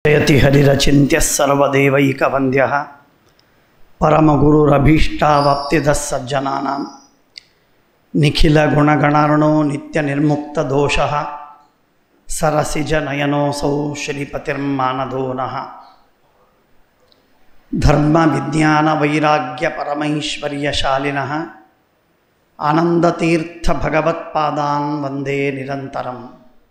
ಜಯತಿ ಹರಿರಚಿತ್ಯ ಸರ್ವದೇವೈಕವಂದ್ಯ ಪರಮಗುರುರಭೀಷ್ಟಾವಾಪ್ತಿದ ಸಜ್ಜನಾನಾಂ ನಿಖಿಲ ಗುಣಗಣಾರ್ಣೋ ನಿತ್ಯ ನಿರ್ಮುಕ್ತ ದೋಷ ಸರಸಿಜ ನಯನೋಸೌ ಶ್ರೀಪತಿರ್ಮಾನದೋ ನಃ ಧರ್ಮ ವಿಜ್ಞಾನ ವೈರಾಗ್ಯ ಪರಮೈಶ್ವರ್ಯಶಾಲಿನಃ ಆನಂದತೀರ್ಥ ಭಗವತ್ಪಾದಾನ್ ವಂದೇ ನಿರಂತರಂ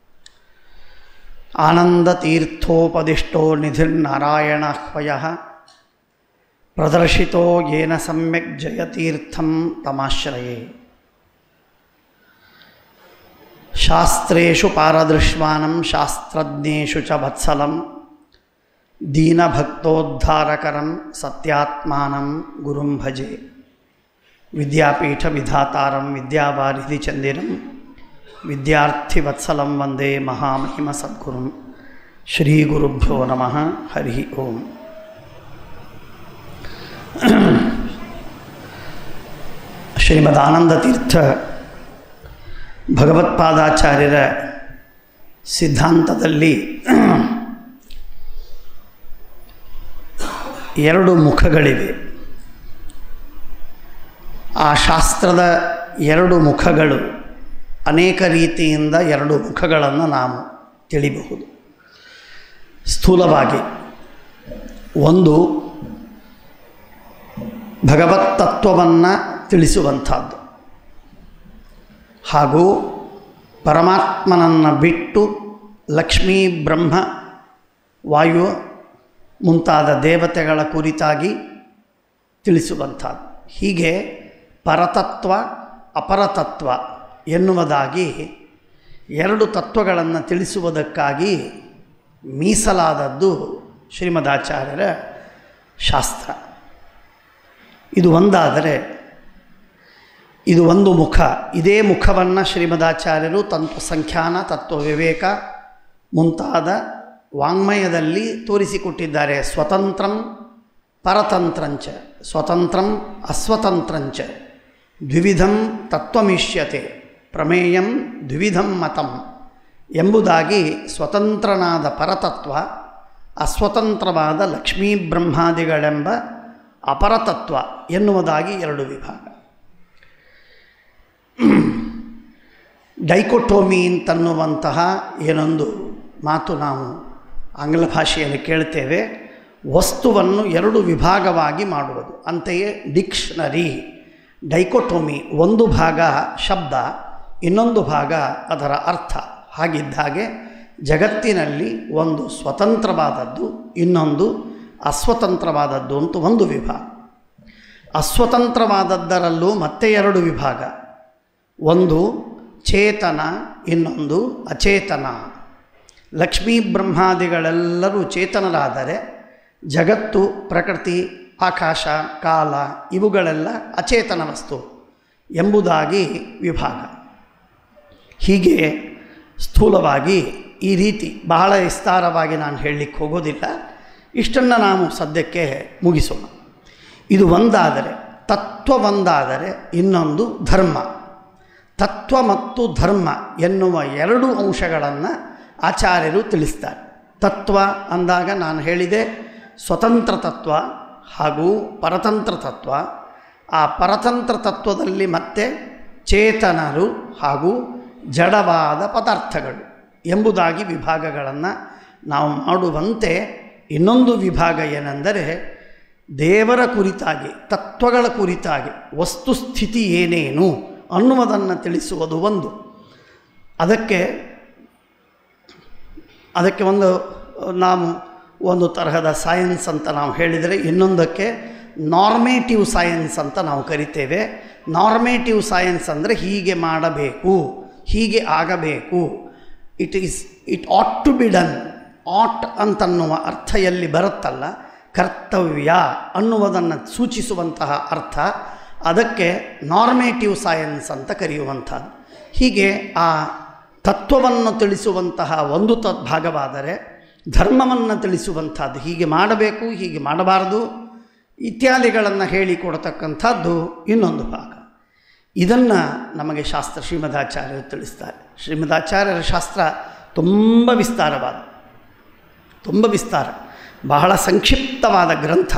ಆನಂದತೀರ್ಥೋಪದಿಷ್ಟೋ ನಿಧಿರ್ನಾರಾಯಣ ಹ್ವಯ ಪ್ರದರ್ಶಿತೋ ಯೇನ ಸಮ್ಯಕ್ ಜಯತೀರ್ಥಂ ತಮಾಶ್ರಯೇ ಶಾಸ್ತ್ರೇಷು ಪಾರದೃಶ್ವಾನಂ ಶಾಸ್ತ್ರಜ್ಞೇಷು ಚ ವತ್ಸಲಂ ದೀನಭಕ್ತೋದ್ಧಾರಕರಂ ಸತ್ಯಾತ್ಮಾನಂ ಗುರುಂ ಭಜೆ ವಿದ್ಯಾಪೀಠ ವಿಧಾತಾರಂ ವಿದ್ಯಾವಾರಿಧಿ ಚಂದಿರಂ ವಿದ್ಯಾರ್ಥಿವತ್ಸಲಂ ವಂದೇ ಮಹಾಮಹಿಮ ಸದ್ಗುರುಂ ಶ್ರೀ ಗುರುಭ್ಯೋ ನಮಃ ಹರಿ ಓಂ ಶ್ರೀಮದ್ ಆನಂದತೀರ್ಥ ಭಗವತ್ಪಾದಾಚಾರ್ಯರ ಸಿದ್ಧಾಂತದಲ್ಲಿ ಎರಡು ಮುಖಗಳಿವೆ ಆ ಶಾಸ್ತ್ರದ ಎರಡು ಮುಖಗಳು ಅನೇಕ ರೀತಿಯಿಂದ ಎರಡು ಮುಖಗಳನ್ನು ನಾವು ತಿಳಿಬಹುದು ಸ್ಥೂಲವಾಗಿ ಒಂದು ಭಗವತ್ ತತ್ವವನ್ನು ತಿಳಿಸುವಂಥದ್ದು ಹಾಗೂ ಪರಮಾತ್ಮನನ್ನು ಬಿಟ್ಟು ಲಕ್ಷ್ಮೀ ಬ್ರಹ್ಮ ವಾಯು ಮುಂತಾದ ದೇವತೆಗಳ ಕುರಿತಾಗಿ ತಿಳಿಸುವಂಥದ್ದು ಹೀಗೆ ಪರತತ್ವ ಅಪರತತ್ವ ಎನ್ನುವುದಾಗಿ ಎರಡು ತತ್ವಗಳನ್ನು ತಿಳಿಸುವುದಕ್ಕಾಗಿ ಮೀಸಲಾದದ್ದು ಶ್ರೀಮದಾಚಾರ್ಯರ ಶಾಸ್ತ್ರ ಇದು ಒಂದಾದರೆ ಇದು ಒಂದು ಮುಖ ಇದೇ ಮುಖವನ್ನು ಶ್ರೀಮದಾಚಾರ್ಯರು ತಂತ್ರ ಸಂಖ್ಯಾನ ತತ್ವ ವಿವೇಕ ಮುಂತಾದ ವಾಂಗ್ಮಯದಲ್ಲಿ ತೋರಿಸಿಕೊಟ್ಟಿದ್ದಾರೆ ಸ್ವತಂತ್ರಂ ಪರತಂತ್ರಂಚ ಸ್ವತಂತ್ರಂ ಅಸ್ವತಂತ್ರಂಚ ದ್ವಿವಿಧಂ ತತ್ವಮಿಷ್ಯತೆ ಪ್ರಮೇಯಂ ದ್ವಿವಿಧಂ ಮತಂ ಎಂಬುದಾಗಿ ಸ್ವತಂತ್ರನಾದ ಪರತತ್ವ ಅಸ್ವತಂತ್ರವಾದ ಲಕ್ಷ್ಮೀ ಬ್ರಹ್ಮಾದಿಗಳೆಂಬ ಅಪರತತ್ವ ಎನ್ನುವುದಾಗಿ ಎರಡು ವಿಭಾಗ ಡೈಕೋಟೋಮಿ ಅಂತನ್ನುವಂತಹ ಏನೊಂದು ಮಾತು ನಾವು ಆಂಗ್ಲ ಭಾಷೆಯಲ್ಲಿ ಕೇಳ್ತೇವೆ ವಸ್ತುವನ್ನು ಎರಡು ವಿಭಾಗವಾಗಿ ಮಾಡುವುದು ಅಂತೆಯೇ ಡಿಕ್ಷನರಿ ಡೈಕೋಟೋಮಿ ಒಂದು ಭಾಗ ಶಬ್ದ ಇನ್ನೊಂದು ಭಾಗ ಅದರ ಅರ್ಥ ಹಾಗಿದ್ದ ಹಾಗೆ ಜಗತ್ತಿನಲ್ಲಿ ಒಂದು ಸ್ವತಂತ್ರವಾದದ್ದು ಇನ್ನೊಂದು ಅಸ್ವತಂತ್ರವಾದದ್ದು ಅಂತ ಒಂದು ವಿಭಾಗ ಅಸ್ವತಂತ್ರವಾದದ್ದರಲ್ಲೂ ಮತ್ತೆ ಎರಡು ವಿಭಾಗ ಒಂದು ಚೇತನ ಇನ್ನೊಂದು ಅಚೇತನ ಲಕ್ಷ್ಮೀ ಬ್ರಹ್ಮಾದಿಗಳೆಲ್ಲರೂ ಚೇತನರಾದರೆ ಜಗತ್ತು ಪ್ರಕೃತಿ ಆಕಾಶ ಕಾಲ ಇವುಗಳೆಲ್ಲ ಅಚೇತನ ವಸ್ತು ಎಂಬುದಾಗಿ ವಿಭಾಗ ಹೀಗೆ ಸ್ಥೂಲವಾಗಿ ಈ ರೀತಿ ಬಹಳ ವಿಸ್ತಾರವಾಗಿ ನಾನು ಹೇಳಲಿಕ್ಕೆ ಹೋಗೋದಿಲ್ಲ ಇಷ್ಟನ್ನು ನಾವು ಸದ್ಯಕ್ಕೆ ಮುಗಿಸೋಣ ಇದು ಒಂದಾದರೆ ತತ್ವ ಒಂದಾದರೆ ಇನ್ನೊಂದು ಧರ್ಮ ತತ್ವ ಮತ್ತು ಧರ್ಮ ಎನ್ನುವ ಎರಡು ಅಂಶಗಳನ್ನು ಆಚಾರ್ಯರು ತಿಳಿಸ್ತಾರೆ ತತ್ವ ಅಂದಾಗ ನಾನು ಹೇಳಿದೆ ಸ್ವತಂತ್ರ ತತ್ವ ಹಾಗೂ ಪರತಂತ್ರ ತತ್ವ ಆ ಪರತಂತ್ರ ತತ್ವದಲ್ಲಿ ಮತ್ತೆ ಚೇತನರು ಹಾಗೂ ಜಡವಾದ ಪದಾರ್ಥಗಳು ಎಂಬುದಾಗಿ ವಿಭಾಗಗಳನ್ನು ನಾವು ಮಾಡುವಂತೆ ಇನ್ನೊಂದು ವಿಭಾಗ ಏನೆಂದರೆ ದೇವರ ಕುರಿತಾಗಿ ತತ್ವಗಳ ಕುರಿತಾಗಿ ವಸ್ತುಸ್ಥಿತಿ ಏನೇನು ಅನ್ನುವುದನ್ನು ತಿಳಿಸುವುದು ಒಂದು ಅದಕ್ಕೆ ಅದಕ್ಕೆ ಒಂದು ನಾವು ಒಂದು ತರಹದ ಸೈನ್ಸ್ ಅಂತ ನಾವು ಹೇಳಿದರೆ ಇನ್ನೊಂದಕ್ಕೆ ನಾರ್ಮೇಟಿವ್ ಸೈನ್ಸ್ ಅಂತ ನಾವು ಕರಿತೇವೆ ನಾರ್ಮೇಟಿವ್ ಸೈನ್ಸ್ ಅಂದರೆ ಹೀಗೆ ಮಾಡಬೇಕು ಹೀಗೆ ಆಗಬೇಕು it is it ought to be done ought ಅಂತನ್ನುವ ಅರ್ಥ ಎಲ್ಲಿ ಬರುತ್ತಲ್ಲ ಕರ್ತವ್ಯ ಅನ್ನುವುದನ್ನು ಸೂಚಿಸುವಂತಹ ಅರ್ಥ ಅದಕ್ಕೆ ನಾರ್ಮೇಟಿವ್ ಸೈನ್ಸ್ ಅಂತ ಕರೆಯುವಂಥದ್ದು ಹೀಗೆ ಆ ತತ್ವವನ್ನು ತಿಳಿಸುವಂತಹ ಒಂದು ತ ಭಾಗವಾದರೆ ಧರ್ಮವನ್ನು ತಿಳಿಸುವಂಥದ್ದು ಹೀಗೆ ಮಾಡಬೇಕು ಹೀಗೆ ಮಾಡಬಾರದು ಇತ್ಯಾದಿಗಳನ್ನು ಹೇಳಿಕೊಡ್ತಕ್ಕಂಥದ್ದು ಇನ್ನೊಂದು ಭಾಗ ಇದನ್ನು ನಮಗೆ ಶಾಸ್ತ್ರ ಶ್ರೀಮದಾಚಾರ್ಯರು ತಿಳಿಸ್ತಾರೆ ಶ್ರೀಮದಾಚಾರ್ಯರ ಶಾಸ್ತ್ರ ತುಂಬ ವಿಸ್ತಾರವಾದ ತುಂಬ ವಿಸ್ತಾರ ಬಹಳ ಸಂಕ್ಷಿಪ್ತವಾದ ಗ್ರಂಥ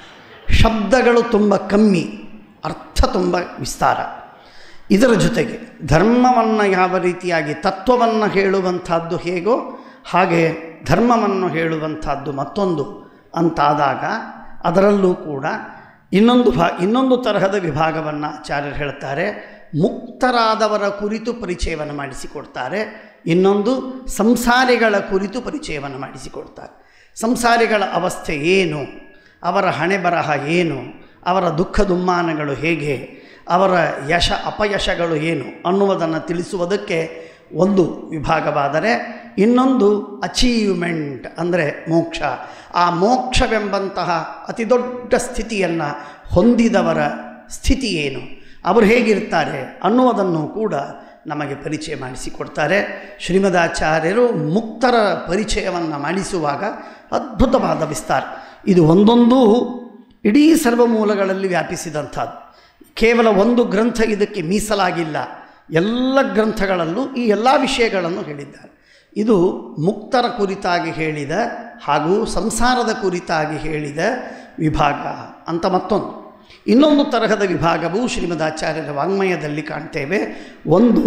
ಶಬ್ದಗಳು ತುಂಬ ಕಮ್ಮಿ ಅರ್ಥ ತುಂಬ ವಿಸ್ತಾರ ಇದರ ಜೊತೆಗೆ ಧರ್ಮವನ್ನು ಯಾವ ರೀತಿಯಾಗಿ ತತ್ವವನ್ನು ಹೇಳುವಂಥದ್ದು ಹೇಗೋ ಹಾಗೆ ಧರ್ಮವನ್ನು ಹೇಳುವಂಥದ್ದು ಮತ್ತೊಂದು ಅಂತಾದಾಗ ಅದರಲ್ಲೂ ಕೂಡ ಇನ್ನೊಂದು ಭಾ ಇನ್ನೊಂದು ತರಹದ ವಿಭಾಗವನ್ನು ಆಚಾರ್ಯರು ಹೇಳ್ತಾರೆ ಮುಕ್ತರಾದವರ ಕುರಿತು ಪರಿಚಯವನ್ನು ಮಾಡಿಸಿಕೊಡ್ತಾರೆ ಇನ್ನೊಂದು ಸಂಸಾರಿಗಳ ಕುರಿತು ಪರಿಚಯವನ್ನು ಮಾಡಿಸಿಕೊಡ್ತಾರೆ ಸಂಸಾರಿಗಳ ಅವಸ್ಥೆ ಏನು ಅವರ ಹಣೆ ಬರಹ ಏನು ಅವರ ದುಃಖ ದುಮ್ಮಾನಗಳು ಹೇಗೆ ಅವರ ಯಶ ಅಪಯಶಗಳು ಏನು ಅನ್ನುವುದನ್ನು ತಿಳಿಸುವುದಕ್ಕೆ ಒಂದು ವಿಭಾಗವಾದರೆ ಇನ್ನೊಂದು ಅಚೀವ್ಮೆಂಟ್ ಅಂದರೆ ಮೋಕ್ಷ ಆ ಮೋಕ್ಷವೆಂಬಂತಹ ಅತಿ ದೊಡ್ಡ ಸ್ಥಿತಿಯನ್ನು ಹೊಂದಿದವರ ಸ್ಥಿತಿ ಏನು ಅವರು ಹೇಗಿರ್ತಾರೆ ಅನ್ನುವುದನ್ನು ಕೂಡ ನಮಗೆ ಪರಿಚಯ ಮಾಡಿಸಿಕೊಡ್ತಾರೆ ಶ್ರೀಮದಾಚಾರ್ಯರು ಮುಕ್ತರ ಪರಿಚಯವನ್ನು ಮಾಡಿಸುವಾಗ ಅದ್ಭುತವಾದ ವಿಸ್ತಾರ ಇದು ಒಂದೊಂದು ಇಡೀ ಸರ್ವಮೂಲಗಳಲ್ಲಿ ವ್ಯಾಪಿಸಿದಂಥದ್ದು ಕೇವಲ ಒಂದು ಗ್ರಂಥ ಇದಕ್ಕೆ ಮೀಸಲಾಗಿಲ್ಲ ಎಲ್ಲ ಗ್ರಂಥಗಳಲ್ಲೂ ಈ ಎಲ್ಲ ವಿಷಯಗಳನ್ನು ಹೇಳಿದ್ದಾರೆ ಇದು ಮುಕ್ತರ ಕುರಿತಾಗಿ ಹೇಳಿದ ಹಾಗೂ ಸಂಸಾರದ ಕುರಿತಾಗಿ ಹೇಳಿದ ವಿಭಾಗ ಅಂತ ಮತ್ತೊಂದು ಇನ್ನೊಂದು ತರಹದ ವಿಭಾಗವು ಶ್ರೀಮದಾಚಾರ್ಯರ ವಾಂಗ್ಮಯದಲ್ಲಿ ಕಾಣ್ತೇವೆ ಒಂದು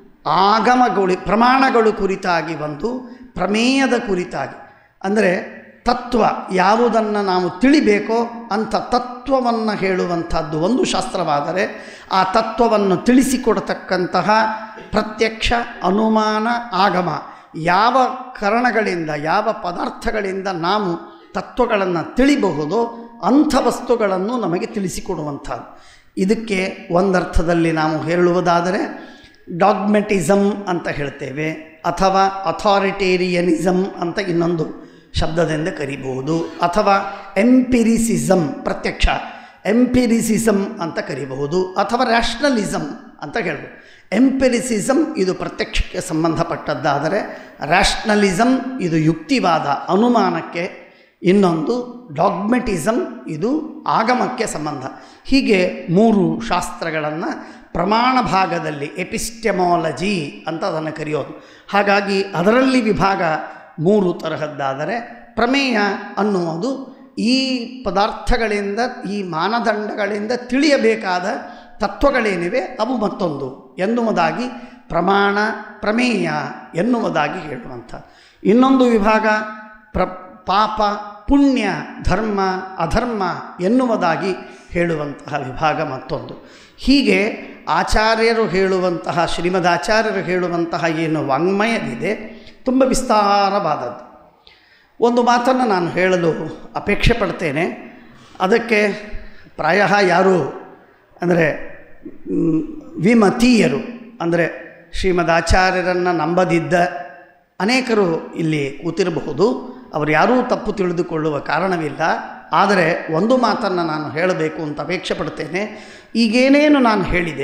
ಆಗಮಗಳು ಪ್ರಮಾಣಗಳು ಕುರಿತಾಗಿ ಒಂದು ಪ್ರಮೇಯದ ಕುರಿತಾಗಿ ಅಂದರೆ ತತ್ವ ಯಾವುದನ್ನು ನಾವು ತಿಳಿಬೇಕೋ ಅಂಥ ತತ್ವವನ್ನು ಹೇಳುವಂಥದ್ದು ಒಂದು ಶಾಸ್ತ್ರವಾದರೆ ಆ ತತ್ವವನ್ನು ತಿಳಿಸಿಕೊಡತಕ್ಕಂತಹ ಪ್ರತ್ಯಕ್ಷ ಅನುಮಾನ ಆಗಮ ಯಾವ ಕಾರಣಗಳಿಂದ ಯಾವ ಪದಾರ್ಥಗಳಿಂದ ನಾವು ತತ್ವಗಳನ್ನು ತಿಳಿಬಹುದೋ ಅಂಥ ವಸ್ತುಗಳನ್ನು ನಮಗೆ ತಿಳಿಸಿಕೊಡುವಂಥದ್ದು ಇದಕ್ಕೆ ಒಂದರ್ಥದಲ್ಲಿ ನಾವು ಹೇಳುವುದಾದರೆ ಡಾಗ್ಮೆಟಿಸಮ್ ಅಂತ ಹೇಳ್ತೇವೆ ಅಥವಾ ಅಥಾರಿಟೇರಿಯನಿಸಮ್ ಅಂತ ಇನ್ನೊಂದು ಶಬ್ದದಿಂದ ಕರಿಬಹುದು ಅಥವಾ ಎಂಪಿರಿಸಿಸಮ್ ಪ್ರತ್ಯಕ್ಷ ಎಂಪಿರಿಸಿಸಮ್ ಅಂತ ಕರಿಬಹುದು ಅಥವಾ ರ್ಯಾಷನಲಿಸಮ್ ಅಂತ ಹೇಳ್ಬೋದು ಎಂಪಿರಿಸಿಸಮ್ ಇದು ಪ್ರತ್ಯಕ್ಷಕ್ಕೆ ಸಂಬಂಧಪಟ್ಟದ್ದಾದರೆ ರ್ಯಾಷನಲಿಸಮ್ ಇದು ಯುಕ್ತಿವಾದ ಅನುಮಾನಕ್ಕೆ ಇನ್ನೊಂದು ಡಾಗ್ಮೆಟಿಸಮ್ ಇದು ಆಗಮಕ್ಕೆ ಸಂಬಂಧ ಹೀಗೆ ಮೂರು ಶಾಸ್ತ್ರಗಳನ್ನು ಪ್ರಮಾಣ ಭಾಗದಲ್ಲಿ ಎಪಿಸ್ಟೆಮಾಲಜಿ ಅಂತ ಅದನ್ನು ಕರೆಯೋದು ಹಾಗಾಗಿ ಅದರಲ್ಲಿ ವಿಭಾಗ ಮೂರು ತರಹದ್ದಾದರೆ ಪ್ರಮೇಯ ಅನ್ನುವುದು ಈ ಪದಾರ್ಥಗಳಿಂದ ಈ ಮಾನದಂಡಗಳಿಂದ ತಿಳಿಯಬೇಕಾದ ತತ್ವಗಳೇನಿವೆ ಅವು ಮತ್ತೊಂದು ಎನ್ನುವುದಾಗಿ ಪ್ರಮಾಣ ಪ್ರಮೇಯ ಎನ್ನುವುದಾಗಿ ಹೇಳುವಂಥ ಇನ್ನೊಂದು ವಿಭಾಗ ಪ್ರ ಪಾಪ ಪುಣ್ಯ ಧರ್ಮ ಅಧರ್ಮ ಎನ್ನುವುದಾಗಿ ಹೇಳುವಂತಹ ವಿಭಾಗ ಮತ್ತೊಂದು ಹೀಗೆ ಆಚಾರ್ಯರು ಹೇಳುವಂತಹ ಶ್ರೀಮದಾಚಾರ್ಯರು ಹೇಳುವಂತಹ ಏನು ವಾಂಗ್ಮಯವಿದೆ ತುಂಬ ವಿಸ್ತಾರವಾದದ್ದು ಒಂದು ಮಾತನ್ನು ನಾನು ಹೇಳಲು ಅಪೇಕ್ಷೆ ಪಡ್ತೇನೆ ಅದಕ್ಕೆ ಪ್ರಾಯ ಯಾರು ಅಂದರೆ ಮ್, ವಿಮತೀಯರು ಅಂದರೆ ಶ್ರೀಮದ್ ಆಚಾರ್ಯರನ್ನು ನಂಬದಿದ್ದ ಅನೇಕರು ಇಲ್ಲಿ ಕೂತಿರಬಹುದು ಅವರು ಯಾರೂ ತಪ್ಪು ತಿಳಿದುಕೊಳ್ಳುವ ಕಾರಣವಿಲ್ಲ ಆದರೆ ಒಂದು ಮಾತನ್ನು ನಾನು ಹೇಳಬೇಕು ಅಂತ ಅಪೇಕ್ಷೆ ಪಡ್ತೇನೆ ಈಗೇನೇನು ನಾನು ಹೇಳಿದೆ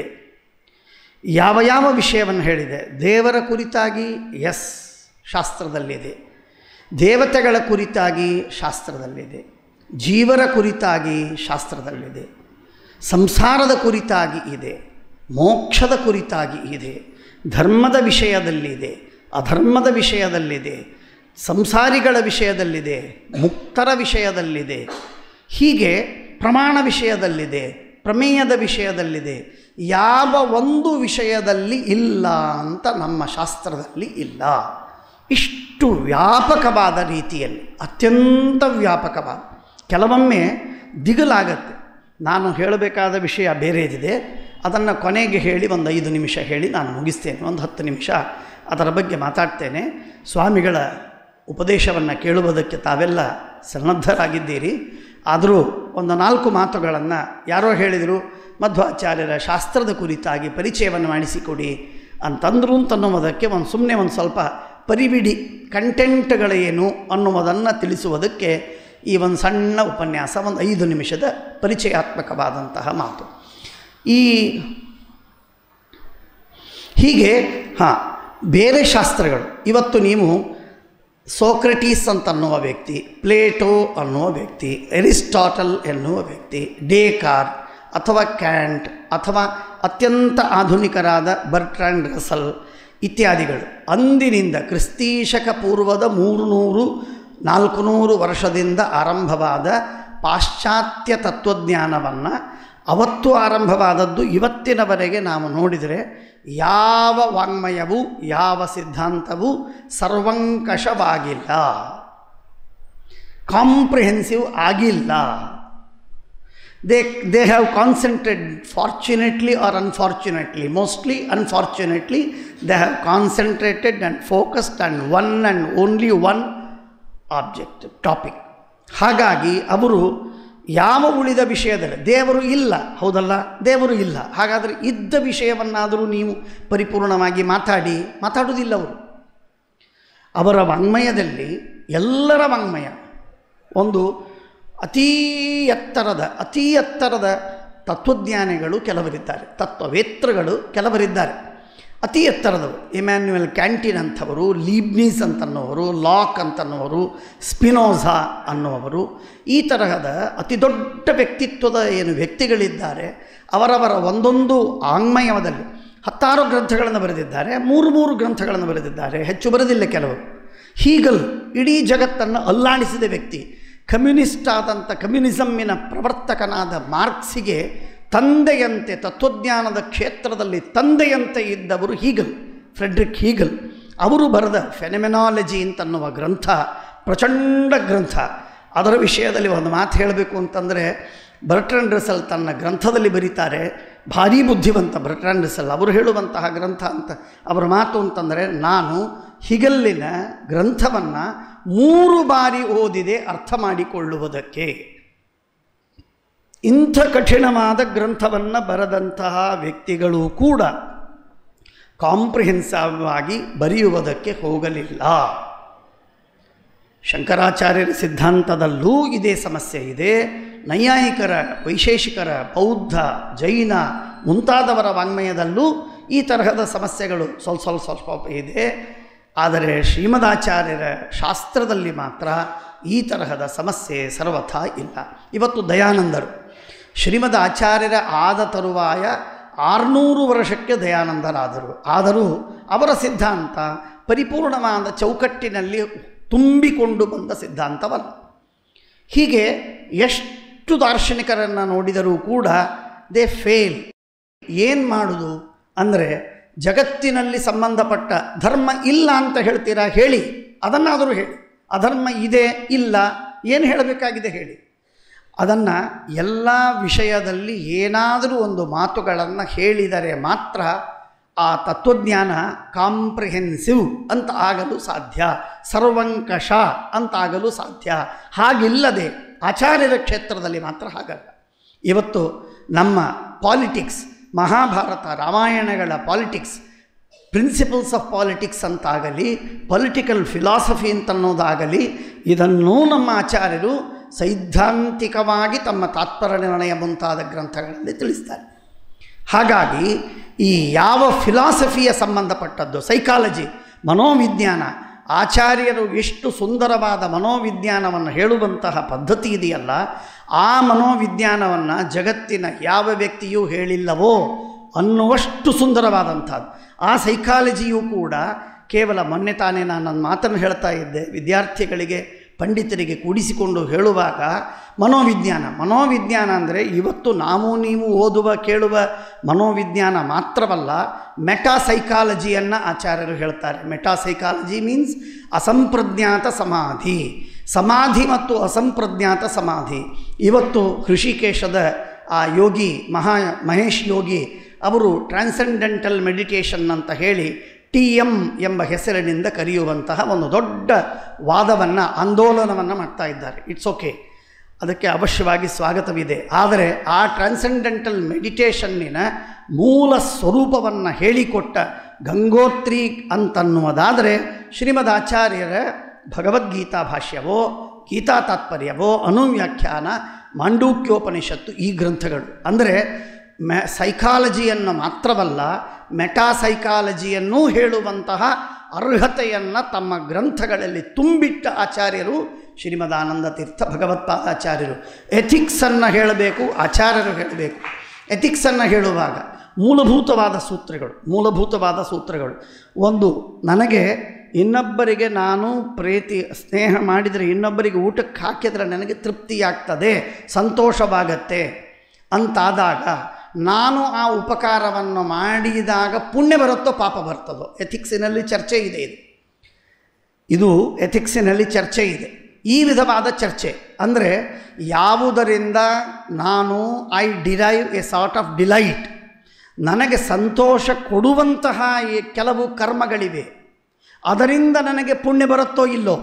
ಯಾವ ಯಾವ ವಿಷಯವನ್ನು ಹೇಳಿದೆ ದೇವರ ಕುರಿತಾಗಿ ಎಸ್ ಶಾಸ್ತ್ರದಲ್ಲಿದೆ ದೇವತೆಗಳ ಕುರಿತಾಗಿ ಶಾಸ್ತ್ರದಲ್ಲಿದೆ ಜೀವರ ಕುರಿತಾಗಿ ಶಾಸ್ತ್ರದಲ್ಲಿದೆ ಸಂಸಾರದ ಕುರಿತಾಗಿ ಇದೆ ಮೋಕ್ಷದ ಕುರಿತಾಗಿ ಇದೆ ಧರ್ಮದ ವಿಷಯದಲ್ಲಿದೆ ಅಧರ್ಮದ ವಿಷಯದಲ್ಲಿದೆ ಸಂಸಾರಿಗಳ ವಿಷಯದಲ್ಲಿದೆ ಮುಕ್ತರ ವಿಷಯದಲ್ಲಿದೆ ಹೀಗೆ ಪ್ರಮಾಣ ವಿಷಯದಲ್ಲಿದೆ ಪ್ರಮೇಯದ ವಿಷಯದಲ್ಲಿದೆ ಯಾವ ಒಂದು ವಿಷಯದಲ್ಲಿ ಇಲ್ಲ ಅಂತ ನಮ್ಮ ಶಾಸ್ತ್ರದಲ್ಲಿ ಇಲ್ಲ ಇಷ್ಟು ವ್ಯಾಪಕವಾದ ರೀತಿಯಲ್ಲಿ ಅತ್ಯಂತ ವ್ಯಾಪಕವಾದ ಕೆಲವೊಮ್ಮೆ ದಿಗಲಾಗತ್ತೆ ನಾನು ಹೇಳಬೇಕಾದ ವಿಷಯ ಬೇರೆದಿದೆ ಅದನ್ನು ಕೊನೆಗೆ ಹೇಳಿ ಒಂದು ಐದು ನಿಮಿಷ ಹೇಳಿ ನಾನು ಮುಗಿಸ್ತೇನೆ ಒಂದು ಹತ್ತು ನಿಮಿಷ ಅದರ ಬಗ್ಗೆ ಮಾತಾಡ್ತೇನೆ ಸ್ವಾಮಿಗಳ ಉಪದೇಶವನ್ನು ಕೇಳುವುದಕ್ಕೆ ತಾವೆಲ್ಲ ಸನ್ನದ್ಧರಾಗಿದ್ದೀರಿ ಆದರೂ ಒಂದು ನಾಲ್ಕು ಮಾತುಗಳನ್ನು ಯಾರೋ ಹೇಳಿದರು ಮಧ್ವಾಚಾರ್ಯರ ಶಾಸ್ತ್ರದ ಕುರಿತಾಗಿ ಪರಿಚಯವನ್ನು ಮಾಡಿಸಿಕೊಡಿ ಅಂತಂದ್ರು ಅಂತನ್ನುವುದಕ್ಕೆ ಒಂದು ಸುಮ್ಮನೆ ಒಂದು ಸ್ವಲ್ಪ ಪರಿಬಿಡಿ ಕಂಟೆಂಟ್ಗಳೇನು ಅನ್ನುವುದನ್ನು ತಿಳಿಸುವುದಕ್ಕೆ ಈ ಒಂದು ಸಣ್ಣ ಉಪನ್ಯಾಸ ಒಂದು ಐದು ನಿಮಿಷದ ಪರಿಚಯಾತ್ಮಕವಾದಂತಹ ಮಾತು ಈ ಹೀಗೆ ಹಾಂ ಬೇರೆ ಶಾಸ್ತ್ರಗಳು ಇವತ್ತು ನೀವು ಸೋಕ್ರಟೀಸ್ ಅಂತ ಅನ್ನುವ ವ್ಯಕ್ತಿ ಪ್ಲೇಟೋ ಅನ್ನುವ ವ್ಯಕ್ತಿ ಎರಿಸ್ಟಾಟಲ್ ಎನ್ನುವ ವ್ಯಕ್ತಿ ಡೇಕಾರ್ ಅಥವಾ ಕ್ಯಾಂಟ್ ಅಥವಾ ಅತ್ಯಂತ ಆಧುನಿಕರಾದ ಬರ್ಟ್ರಾಂಡ್ ರಸಲ್ ಇತ್ಯಾದಿಗಳು ಅಂದಿನಿಂದ ಕ್ರಿಸ್ತೀಶಕ ಪೂರ್ವದ ಮೂರು ನೂರು ನಾಲ್ಕುನೂರು ವರ್ಷದಿಂದ ಆರಂಭವಾದ ಪಾಶ್ಚಾತ್ಯ ತತ್ವಜ್ಞಾನವನ್ನು ಅವತ್ತು ಆರಂಭವಾದದ್ದು ಇವತ್ತಿನವರೆಗೆ ನಾವು ನೋಡಿದರೆ ಯಾವ ವಾङ्ಮಯವೂ ಯಾವ ಸಿದ್ಧಾಂತವೂ ಸರ್ವಂಕಷವಾಗಿಲ್ಲ ಕಾಂಪ್ರಿಹೆನ್ಸಿವ್ ಆಗಿಲ್ಲ they they have concentrate fortunately or unfortunately mostly unfortunately they have concentrated and focused and one and only one object topic ಹಾಗಾಗಿ ಅವರು ಯಾವ ಉಳಿದ ವಿಷಯದಲ್ಲಿ ದೇವರು ಇಲ್ಲ ಹೌದಲ್ಲ ದೇವರು ಇಲ್ಲ ಹಾಗಾದರೆ ಇದ್ದ ವಿಷಯವನ್ನಾದರೂ ನೀವು ಪರಿಪೂರ್ಣವಾಗಿ ಮಾತಾಡಿ ಮಾತಾಡುವುದಿಲ್ಲ ಅವರು ಅವರ ವಾङ्ಮಯದಲ್ಲಿ ಎಲ್ಲರ ವಾङ्ಮಯ ಒಂದು ಅತೀ ಎತ್ತರದ ಅತೀ ಎತ್ತರದ ತತ್ವಜ್ಞಾನಿಗಳು ಕೆಲವರಿದ್ದಾರೆ ತತ್ವವೇತ್ರಗಳು ಕೆಲವರಿದ್ದಾರೆ ಅತಿ ಎತ್ತರದವರು ಇಮ್ಯಾನ್ಯುಯಲ್ ಕ್ಯಾಂಟೀನ್ ಅಂಥವರು ಲೀಬ್ನೀಸ್ ಅಂತನ್ನುವರು ಲಾಕ್ ಅಂತನ್ನುವರು ಸ್ಪಿನೋಝಾ ಅನ್ನುವರು ಈ ತರಹದ ಅತಿ ದೊಡ್ಡ ವ್ಯಕ್ತಿತ್ವದ ಏನು ವ್ಯಕ್ತಿಗಳಿದ್ದಾರೆ ಅವರವರ ಒಂದೊಂದು ಆಂಗ್ಮಯದಲ್ಲಿ ಹತ್ತಾರು ಗ್ರಂಥಗಳನ್ನು ಬರೆದಿದ್ದಾರೆ ಮೂರು ಮೂರು ಗ್ರಂಥಗಳನ್ನು ಬರೆದಿದ್ದಾರೆ ಹೆಚ್ಚು ಬರೆದಿಲ್ಲ ಕೆಲವರು ಹೀಗಲ್ ಇಡೀ ಜಗತ್ತನ್ನು ಅಲ್ಲಾಡಿಸಿದ ವ್ಯಕ್ತಿ ಕಮ್ಯುನಿಸ್ಟ್ ಆದಂಥ ಕಮ್ಯುನಿಸಮ್ಮಿನ ಪ್ರವರ್ತಕನಾದ ಮಾರ್ಕ್ಸಿಗೆ ತಂದೆಯಂತೆ ತತ್ವಜ್ಞಾನದ ಕ್ಷೇತ್ರದಲ್ಲಿ ತಂದೆಯಂತೆ ಇದ್ದವರು ಹೀಗಲ್ ಫ್ರೆಡ್ರಿಕ್ ಹೀಗಲ್ ಅವರು ಬರೆದ ಫೆನೆಮೆನಾಲಜಿ ಅಂತನ್ನುವ ಗ್ರಂಥ ಪ್ರಚಂಡ ಗ್ರಂಥ ಅದರ ವಿಷಯದಲ್ಲಿ ಒಂದು ಮಾತು ಹೇಳಬೇಕು ಅಂತಂದರೆ ಬರ್ಟ್ರಂಡ್ ರಸಲ್ ತನ್ನ ಗ್ರಂಥದಲ್ಲಿ ಬರೀತಾರೆ ಭಾರೀ ಬುದ್ಧಿವಂತ ಬರ್ಟ್ರಂಡ್ ರಸಲ್ ಅವರು ಹೇಳುವಂತಹ ಗ್ರಂಥ ಅಂತ ಅವರ ಮಾತು ಅಂತಂದರೆ ನಾನು ಹಿಗಲ್ಲಿನ ಗ್ರಂಥವನ್ನು ಮೂರು ಬಾರಿ ಓದಿದೆ ಅರ್ಥ ಮಾಡಿಕೊಳ್ಳುವುದಕ್ಕೆ ಇಂಥ ಕಠಿಣವಾದ ಗ್ರಂಥವನ್ನು ಬರೆದಂತಹ ವ್ಯಕ್ತಿಗಳು ಕೂಡ ಕಾಂಪ್ರಿಹೆನ್ಸಿವ್ ಆಗಿ ಬರೆಯುವುದಕ್ಕೆ ಹೋಗಲಿಲ್ಲ ಶಂಕರಾಚಾರ್ಯರ ಸಿದ್ಧಾಂತದಲ್ಲೂ ಇದೇ ಸಮಸ್ಯೆ ಇದೆ ನೈಯಾಯಿಕರ ವೈಶೇಷಿಕರ ಬೌದ್ಧ ಜೈನ ಮುಂತಾದವರ ವಾङ्ಮಯದಲ್ಲೂ ಈ ತರಹದ ಸಮಸ್ಯೆಗಳು ಸ್ವಲ್ಪ ಸ್ವಲ್ಪ ಸ್ವಲ್ಪ ಇದೆ ಆದರೆ ಶ್ರೀಮದಾಚಾರ್ಯರ ಶಾಸ್ತ್ರದಲ್ಲಿ ಮಾತ್ರ ಈ ತರಹದ ಸಮಸ್ಯೆ ಸರ್ವಥಾ ಇಲ್ಲ ಇವತ್ತು ದಯಾನಂದರು ಶ್ರೀಮದ್ ಆಚಾರ್ಯರ ಆದ ತರುವಾಯ ಆರುನೂರು ವರ್ಷಕ್ಕೆ ದಯಾನಂದರಾದರು ಆದರೂ ಅವರ ಸಿದ್ಧಾಂತ ಪರಿಪೂರ್ಣವಾದ ಚೌಕಟ್ಟಿನಲ್ಲಿ ತುಂಬಿಕೊಂಡು ಬಂದ ಸಿದ್ಧಾಂತವಲ್ಲ ಹೀಗೆ ಎಷ್ಟು ದಾರ್ಶನಿಕರನ್ನು ನೋಡಿದರೂ ಕೂಡ ದೇ ಫೇಲ್ ಏನು ಮಾಡುವುದು ಅಂದರೆ ಜಗತ್ತಿನಲ್ಲಿ ಸಂಬಂಧಪಟ್ಟ ಧರ್ಮ ಇಲ್ಲ ಅಂತ ಹೇಳ್ತೀರಾ ಹೇಳಿ ಅದನ್ನಾದರೂ ಹೇಳಿ ಅಧರ್ಮ ಇದೆ ಇಲ್ಲ ಏನು ಹೇಳಬೇಕಾಗಿದೆ ಹೇಳಿ ಅದನ್ನು ಎಲ್ಲ ವಿಷಯದಲ್ಲಿ ಏನಾದರೂ ಒಂದು ಮಾತುಗಳನ್ನು ಹೇಳಿದರೆ ಮಾತ್ರ ಆ ತತ್ವಜ್ಞಾನ ಕಾಂಪ್ರಿಹೆನ್ಸಿವ್ ಅಂತ ಆಗಲು ಸಾಧ್ಯ ಸರ್ವಂಕಷ ಅಂತ ಆಗಲು ಸಾಧ್ಯ ಹಾಗಿಲ್ಲದೆ ಆಚಾರ್ಯರ ಕ್ಷೇತ್ರದಲ್ಲಿ ಮಾತ್ರ ಹಾಗಲ್ಲ ಇವತ್ತು ನಮ್ಮ ಪಾಲಿಟಿಕ್ಸ್ ಮಹಾಭಾರತ ರಾಮಾಯಣಗಳ ಪಾಲಿಟಿಕ್ಸ್ ಪ್ರಿನ್ಸಿಪಲ್ಸ್ ಆಫ್ ಪಾಲಿಟಿಕ್ಸ್ ಅಂತಾಗಲಿ ಪೊಲಿಟಿಕಲ್ ಫಿಲಾಸಫಿ ಅಂತನ್ನೋದಾಗಲಿ ಇದನ್ನೂ ನಮ್ಮ ಆಚಾರ್ಯರು ಸೈದ್ಧಾಂತಿಕವಾಗಿ ತಮ್ಮ ತಾತ್ಪರ್ಯ ನಿರ್ಣಯ ಮುಂತಾದ ಗ್ರಂಥಗಳಲ್ಲಿ ತಿಳಿಸ್ತಾರೆ ಹಾಗಾಗಿ ಈ ಯಾವ ಫಿಲಾಸಫಿಯ ಸಂಬಂಧಪಟ್ಟದ್ದು ಸೈಕಾಲಜಿ ಮನೋವಿಜ್ಞಾನ ಆಚಾರ್ಯರು ಎಷ್ಟು ಸುಂದರವಾದ ಮನೋವಿಜ್ಞಾನವನ್ನು ಹೇಳುವಂತಹ ಪದ್ಧತಿ ಇದೆಯಲ್ಲ ಆ ಮನೋವಿಜ್ಞಾನವನ್ನು ಜಗತ್ತಿನ ಯಾವ ವ್ಯಕ್ತಿಯೂ ಹೇಳಿಲ್ಲವೋ ಅನ್ನುವಷ್ಟು ಸುಂದರವಾದಂಥದ್ದು ಆ ಸೈಕಾಲಜಿಯೂ ಕೂಡ ಕೇವಲ ಮೊನ್ನೆ ತಾನೇ ನಾನು ನನ್ನ ಮಾತನ್ನು ಹೇಳ್ತಾ ಇದ್ದೆ ವಿದ್ಯಾರ್ಥಿಗಳಿಗೆ ಪಂಡಿತರಿಗೆ ಕೂಡಿಸಿಕೊಂಡು ಹೇಳುವಾಗ ಮನೋವಿಜ್ಞಾನ ಮನೋವಿಜ್ಞಾನ ಅಂದರೆ ಇವತ್ತು ನಾವು ನೀವು ಓದುವ ಕೇಳುವ ಮನೋವಿಜ್ಞಾನ ಮಾತ್ರವಲ್ಲ ಮೆಟಾ ಸೈಕಾಲಜಿಯನ್ನು ಆಚಾರ್ಯರು ಹೇಳ್ತಾರೆ ಮೆಟಾ ಸೈಕಾಲಜಿ ಮೀನ್ಸ್ ಅಸಂಪ್ರಜ್ಞಾತ ಸಮಾಧಿ ಸಮಾಧಿ ಮತ್ತು ಅಸಂಪ್ರಜ್ಞಾತ ಸಮಾಧಿ ಇವತ್ತು ಹೃಷಿಕೇಶದ ಆ ಯೋಗಿ ಮಹಾ ಮಹೇಶ್ ಯೋಗಿ ಅವರು ಟ್ರಾನ್ಸೆಂಡೆಂಟಲ್ ಮೆಡಿಟೇಷನ್ ಅಂತ ಹೇಳಿ ಟಿ ಎಮ್ ಎಂಬ ಹೆಸರಿನಿಂದ ಕರೆಯುವಂತಹ ಒಂದು ದೊಡ್ಡ ವಾದವನ್ನು ಆಂದೋಲನವನ್ನು ಮಾಡ್ತಾ ಇದ್ದಾರೆ ಇಟ್ಸ್ ಓಕೆ ಅದಕ್ಕೆ ಅವಶ್ಯವಾಗಿ ಸ್ವಾಗತವಿದೆ ಆದರೆ ಆ ಟ್ರಾನ್ಸೆಂಡೆಂಟಲ್ ಮೆಡಿಟೇಷನ್ನಿನ ಮೂಲ ಸ್ವರೂಪವನ್ನು ಹೇಳಿಕೊಟ್ಟ ಗಂಗೋತ್ರಿ ಅಂತನ್ನುವುದಾದರೆ ಶ್ರೀಮದ್ ಆಚಾರ್ಯರ ಭಗವದ್ಗೀತಾ ಭಾಷ್ಯವೋ ಗೀತಾ ತಾತ್ಪರ್ಯವೋ ಅನುವ್ಯಾಖ್ಯಾನ ಮಾಂಡೂಕ್ಯೋಪನಿಷತ್ತು ಈ ಗ್ರಂಥಗಳು ಅಂದರೆ ಮ್ಯಾ ಸೈಕಾಲಜಿಯನ್ನು ಮಾತ್ರವಲ್ಲ ಮೆಟಾ ಸೈಕಾಲಜಿಯನ್ನೂ ಹೇಳುವಂತಹ ಅರ್ಹತೆಯನ್ನು ತಮ್ಮ ಗ್ರಂಥಗಳಲ್ಲಿ ತುಂಬಿಟ್ಟ ಆಚಾರ್ಯರು ಶ್ರೀಮದಾನಂದ ತೀರ್ಥ ಭಗವತ್ಪಾದಾಚಾರ್ಯರು ಎಥಿಕ್ಸನ್ನು ಹೇಳಬೇಕು ಆಚಾರ್ಯರು ಹೇಳಬೇಕು ಎಥಿಕ್ಸನ್ನು ಹೇಳುವಾಗ ಮೂಲಭೂತವಾದ ಸೂತ್ರಗಳು ಮೂಲಭೂತವಾದ ಸೂತ್ರಗಳು ಒಂದು ನನಗೆ ಇನ್ನೊಬ್ಬರಿಗೆ ನಾನು ಪ್ರೀತಿ ಸ್ನೇಹ ಮಾಡಿದರೆ ಇನ್ನೊಬ್ಬರಿಗೆ ಊಟಕ್ಕೆ ಹಾಕಿದರೆ ನನಗೆ ತೃಪ್ತಿಯಾಗ್ತದೆ ಸಂತೋಷವಾಗತ್ತೆ ಅಂತಾದಾಗ ನಾನು ಆ ಉಪಕಾರವನ್ನು ಮಾಡಿದಾಗ ಪುಣ್ಯ ಬರುತ್ತೋ ಪಾಪ ಬರ್ತದೋ ಎಥಿಕ್ಸಿನಲ್ಲಿ ಚರ್ಚೆ ಇದೆ ಇದು ಇದು ಎಥಿಕ್ಸಿನಲ್ಲಿ ಚರ್ಚೆ ಇದೆ ಈ ವಿಧವಾದ ಚರ್ಚೆ ಅಂದರೆ ಯಾವುದರಿಂದ ನಾನು I derive a sort of delight ನನಗೆ ಸಂತೋಷ ಕೊಡುವಂತಹ ಈ ಕೆಲವು ಕರ್ಮಗಳಿವೆ ಅದರಿಂದ ನನಗೆ ಪುಣ್ಯ ಬರುತ್ತೋ ಇಲ್ಲೋ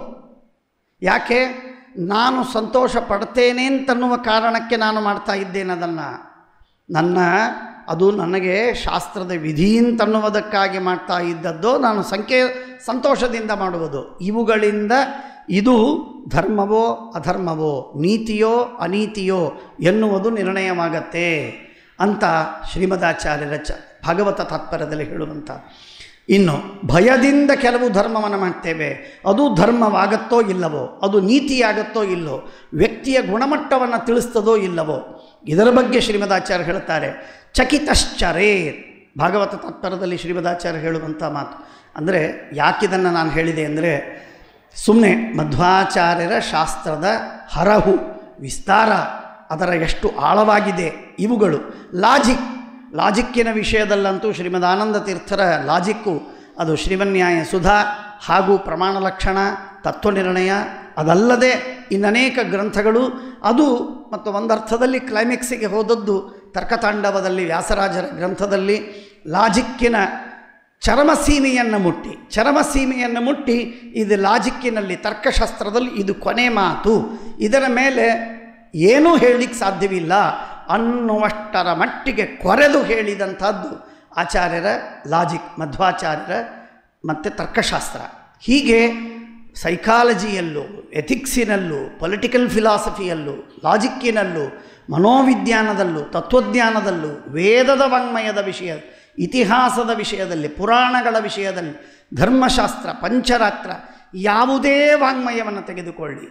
ಯಾಕೆ ನಾನು ಸಂತೋಷ ಪಡ್ತೇನೆ ಅಂತನ್ನುವ ಕಾರಣಕ್ಕೆ ನಾನು ಮಾಡ್ತಾ ಇದ್ದೇನೆ ಅದನ್ನು ನನ್ನ ಅದು ನನಗೆ ಶಾಸ್ತ್ರದ ವಿಧಿ ಅಂತನ್ನುವುದಕ್ಕಾಗಿ ಮಾಡ್ತಾ ಇದ್ದದ್ದು ನಾನು ಸಂಖ್ಯೆ ಸಂತೋಷದಿಂದ ಮಾಡುವುದು ಇವುಗಳಿಂದ ಇದು ಧರ್ಮವೋ ಅಧರ್ಮವೋ ನೀತಿಯೋ ಅನೀತಿಯೋ ಎನ್ನುವುದು ನಿರ್ಣಯವಾಗತ್ತೆ ಅಂತ ಶ್ರೀಮದಾಚಾರ್ಯರ ಚ ಭಾಗವತ ತಾತ್ಪರ್ಯದಲ್ಲಿ ಹೇಳುವಂಥ ಇನ್ನು ಭಯದಿಂದ ಕೆಲವು ಧರ್ಮವನ್ನು ಮಾಡ್ತೇವೆ ಅದು ಧರ್ಮವಾಗತ್ತೋ ಇಲ್ಲವೋ ಅದು ನೀತಿಯಾಗತ್ತೋ ಇಲ್ಲೋ ವ್ಯಕ್ತಿಯ ಗುಣಮಟ್ಟವನ್ನು ತಿಳಿಸ್ತದೋ ಇಲ್ಲವೋ ಇದರ ಬಗ್ಗೆ ಶ್ರೀಮದಾಚಾರ್ಯ ಹೇಳ್ತಾರೆ ಚಕಿತಶ್ಚರೇ ಭಾಗವತ ತಾತ್ಪರ್ಯದಲ್ಲಿ ಶ್ರೀಮದಾಚಾರ್ಯ ಹೇಳುವಂಥ ಮಾತು ಅಂದರೆ ಯಾಕಿದನ್ನು ನಾನು ಹೇಳಿದೆ ಅಂದರೆ ಸುಮ್ಮನೆ ಮಧ್ವಾಚಾರ್ಯರ ಶಾಸ್ತ್ರದ ಹರಹು ವಿಸ್ತಾರ ಅದರ ಎಷ್ಟು ಆಳವಾಗಿದೆ ಇವುಗಳು ಲಾಜಿಕ್ ಲಾಜಿಕ್ಕಿನ ವಿಷಯದಲ್ಲಂತೂ ಶ್ರೀಮದ್ ಆನಂದ ತೀರ್ಥರ ಲಾಜಿಕ್ಕು ಅದು ಶ್ರೀಮನ್ಯಾಯ ಸುಧಾ ಹಾಗೂ ಪ್ರಮಾಣ ಲಕ್ಷಣ ತತ್ವನಿರ್ಣಯ ಅದಲ್ಲದೆ ಇನ್ನನೇಕ ಗ್ರಂಥಗಳು ಅದು ಮತ್ತು ಒಂದರ್ಥದಲ್ಲಿ ಕ್ಲೈಮ್ಯಾಕ್ಸಿಗೆ ಹೋದದ್ದು ತರ್ಕತಾಂಡವದಲ್ಲಿ ವ್ಯಾಸರಾಜರ ಗ್ರಂಥದಲ್ಲಿ ಲಾಜಿಕ್ಕಿನ ಚರಮಸೀಮೆಯನ್ನು ಮುಟ್ಟಿ ಚರಮಸೀಮೆಯನ್ನು ಮುಟ್ಟಿ ಇದು ಲಾಜಿಕ್ಕಿನಲ್ಲಿ ತರ್ಕಶಾಸ್ತ್ರದಲ್ಲಿ ಇದು ಕೊನೆ ಮಾತು ಇದರ ಮೇಲೆ ಏನೂ ಹೇಳಲಿಕ್ಕೆ ಸಾಧ್ಯವಿಲ್ಲ ಅನ್ನುವಷ್ಟರ ಮಟ್ಟಿಗೆ ಕೊರೆದು ಹೇಳಿದಂಥದ್ದು ಆಚಾರ್ಯರ ಲಾಜಿಕ್ ಮಧ್ವಾಚಾರ್ಯರ ಮತ್ತು ತರ್ಕಶಾಸ್ತ್ರ ಹೀಗೆ ಸೈಕಾಲಜಿಯಲ್ಲೂ ಎಥಿಕ್ಸಿನಲ್ಲೂ ಪೊಲಿಟಿಕಲ್ ಫಿಲಾಸಫಿಯಲ್ಲೂ ಲಾಜಿಕ್ಕಿನಲ್ಲೂ ಮನೋವಿಜ್ಞಾನದಲ್ಲೂ ತತ್ವಜ್ಞಾನದಲ್ಲೂ ವೇದದ ವಾಂಗ್ಮಯದ ವಿಷಯ ಇತಿಹಾಸದ ವಿಷಯದಲ್ಲಿ ಪುರಾಣಗಳ ವಿಷಯದಲ್ಲಿ ಧರ್ಮಶಾಸ್ತ್ರ ಪಂಚರಾತ್ರ ಯಾವುದೇ ವಾಂಗ್ಮಯವನ್ನು ತೆಗೆದುಕೊಳ್ಳಿ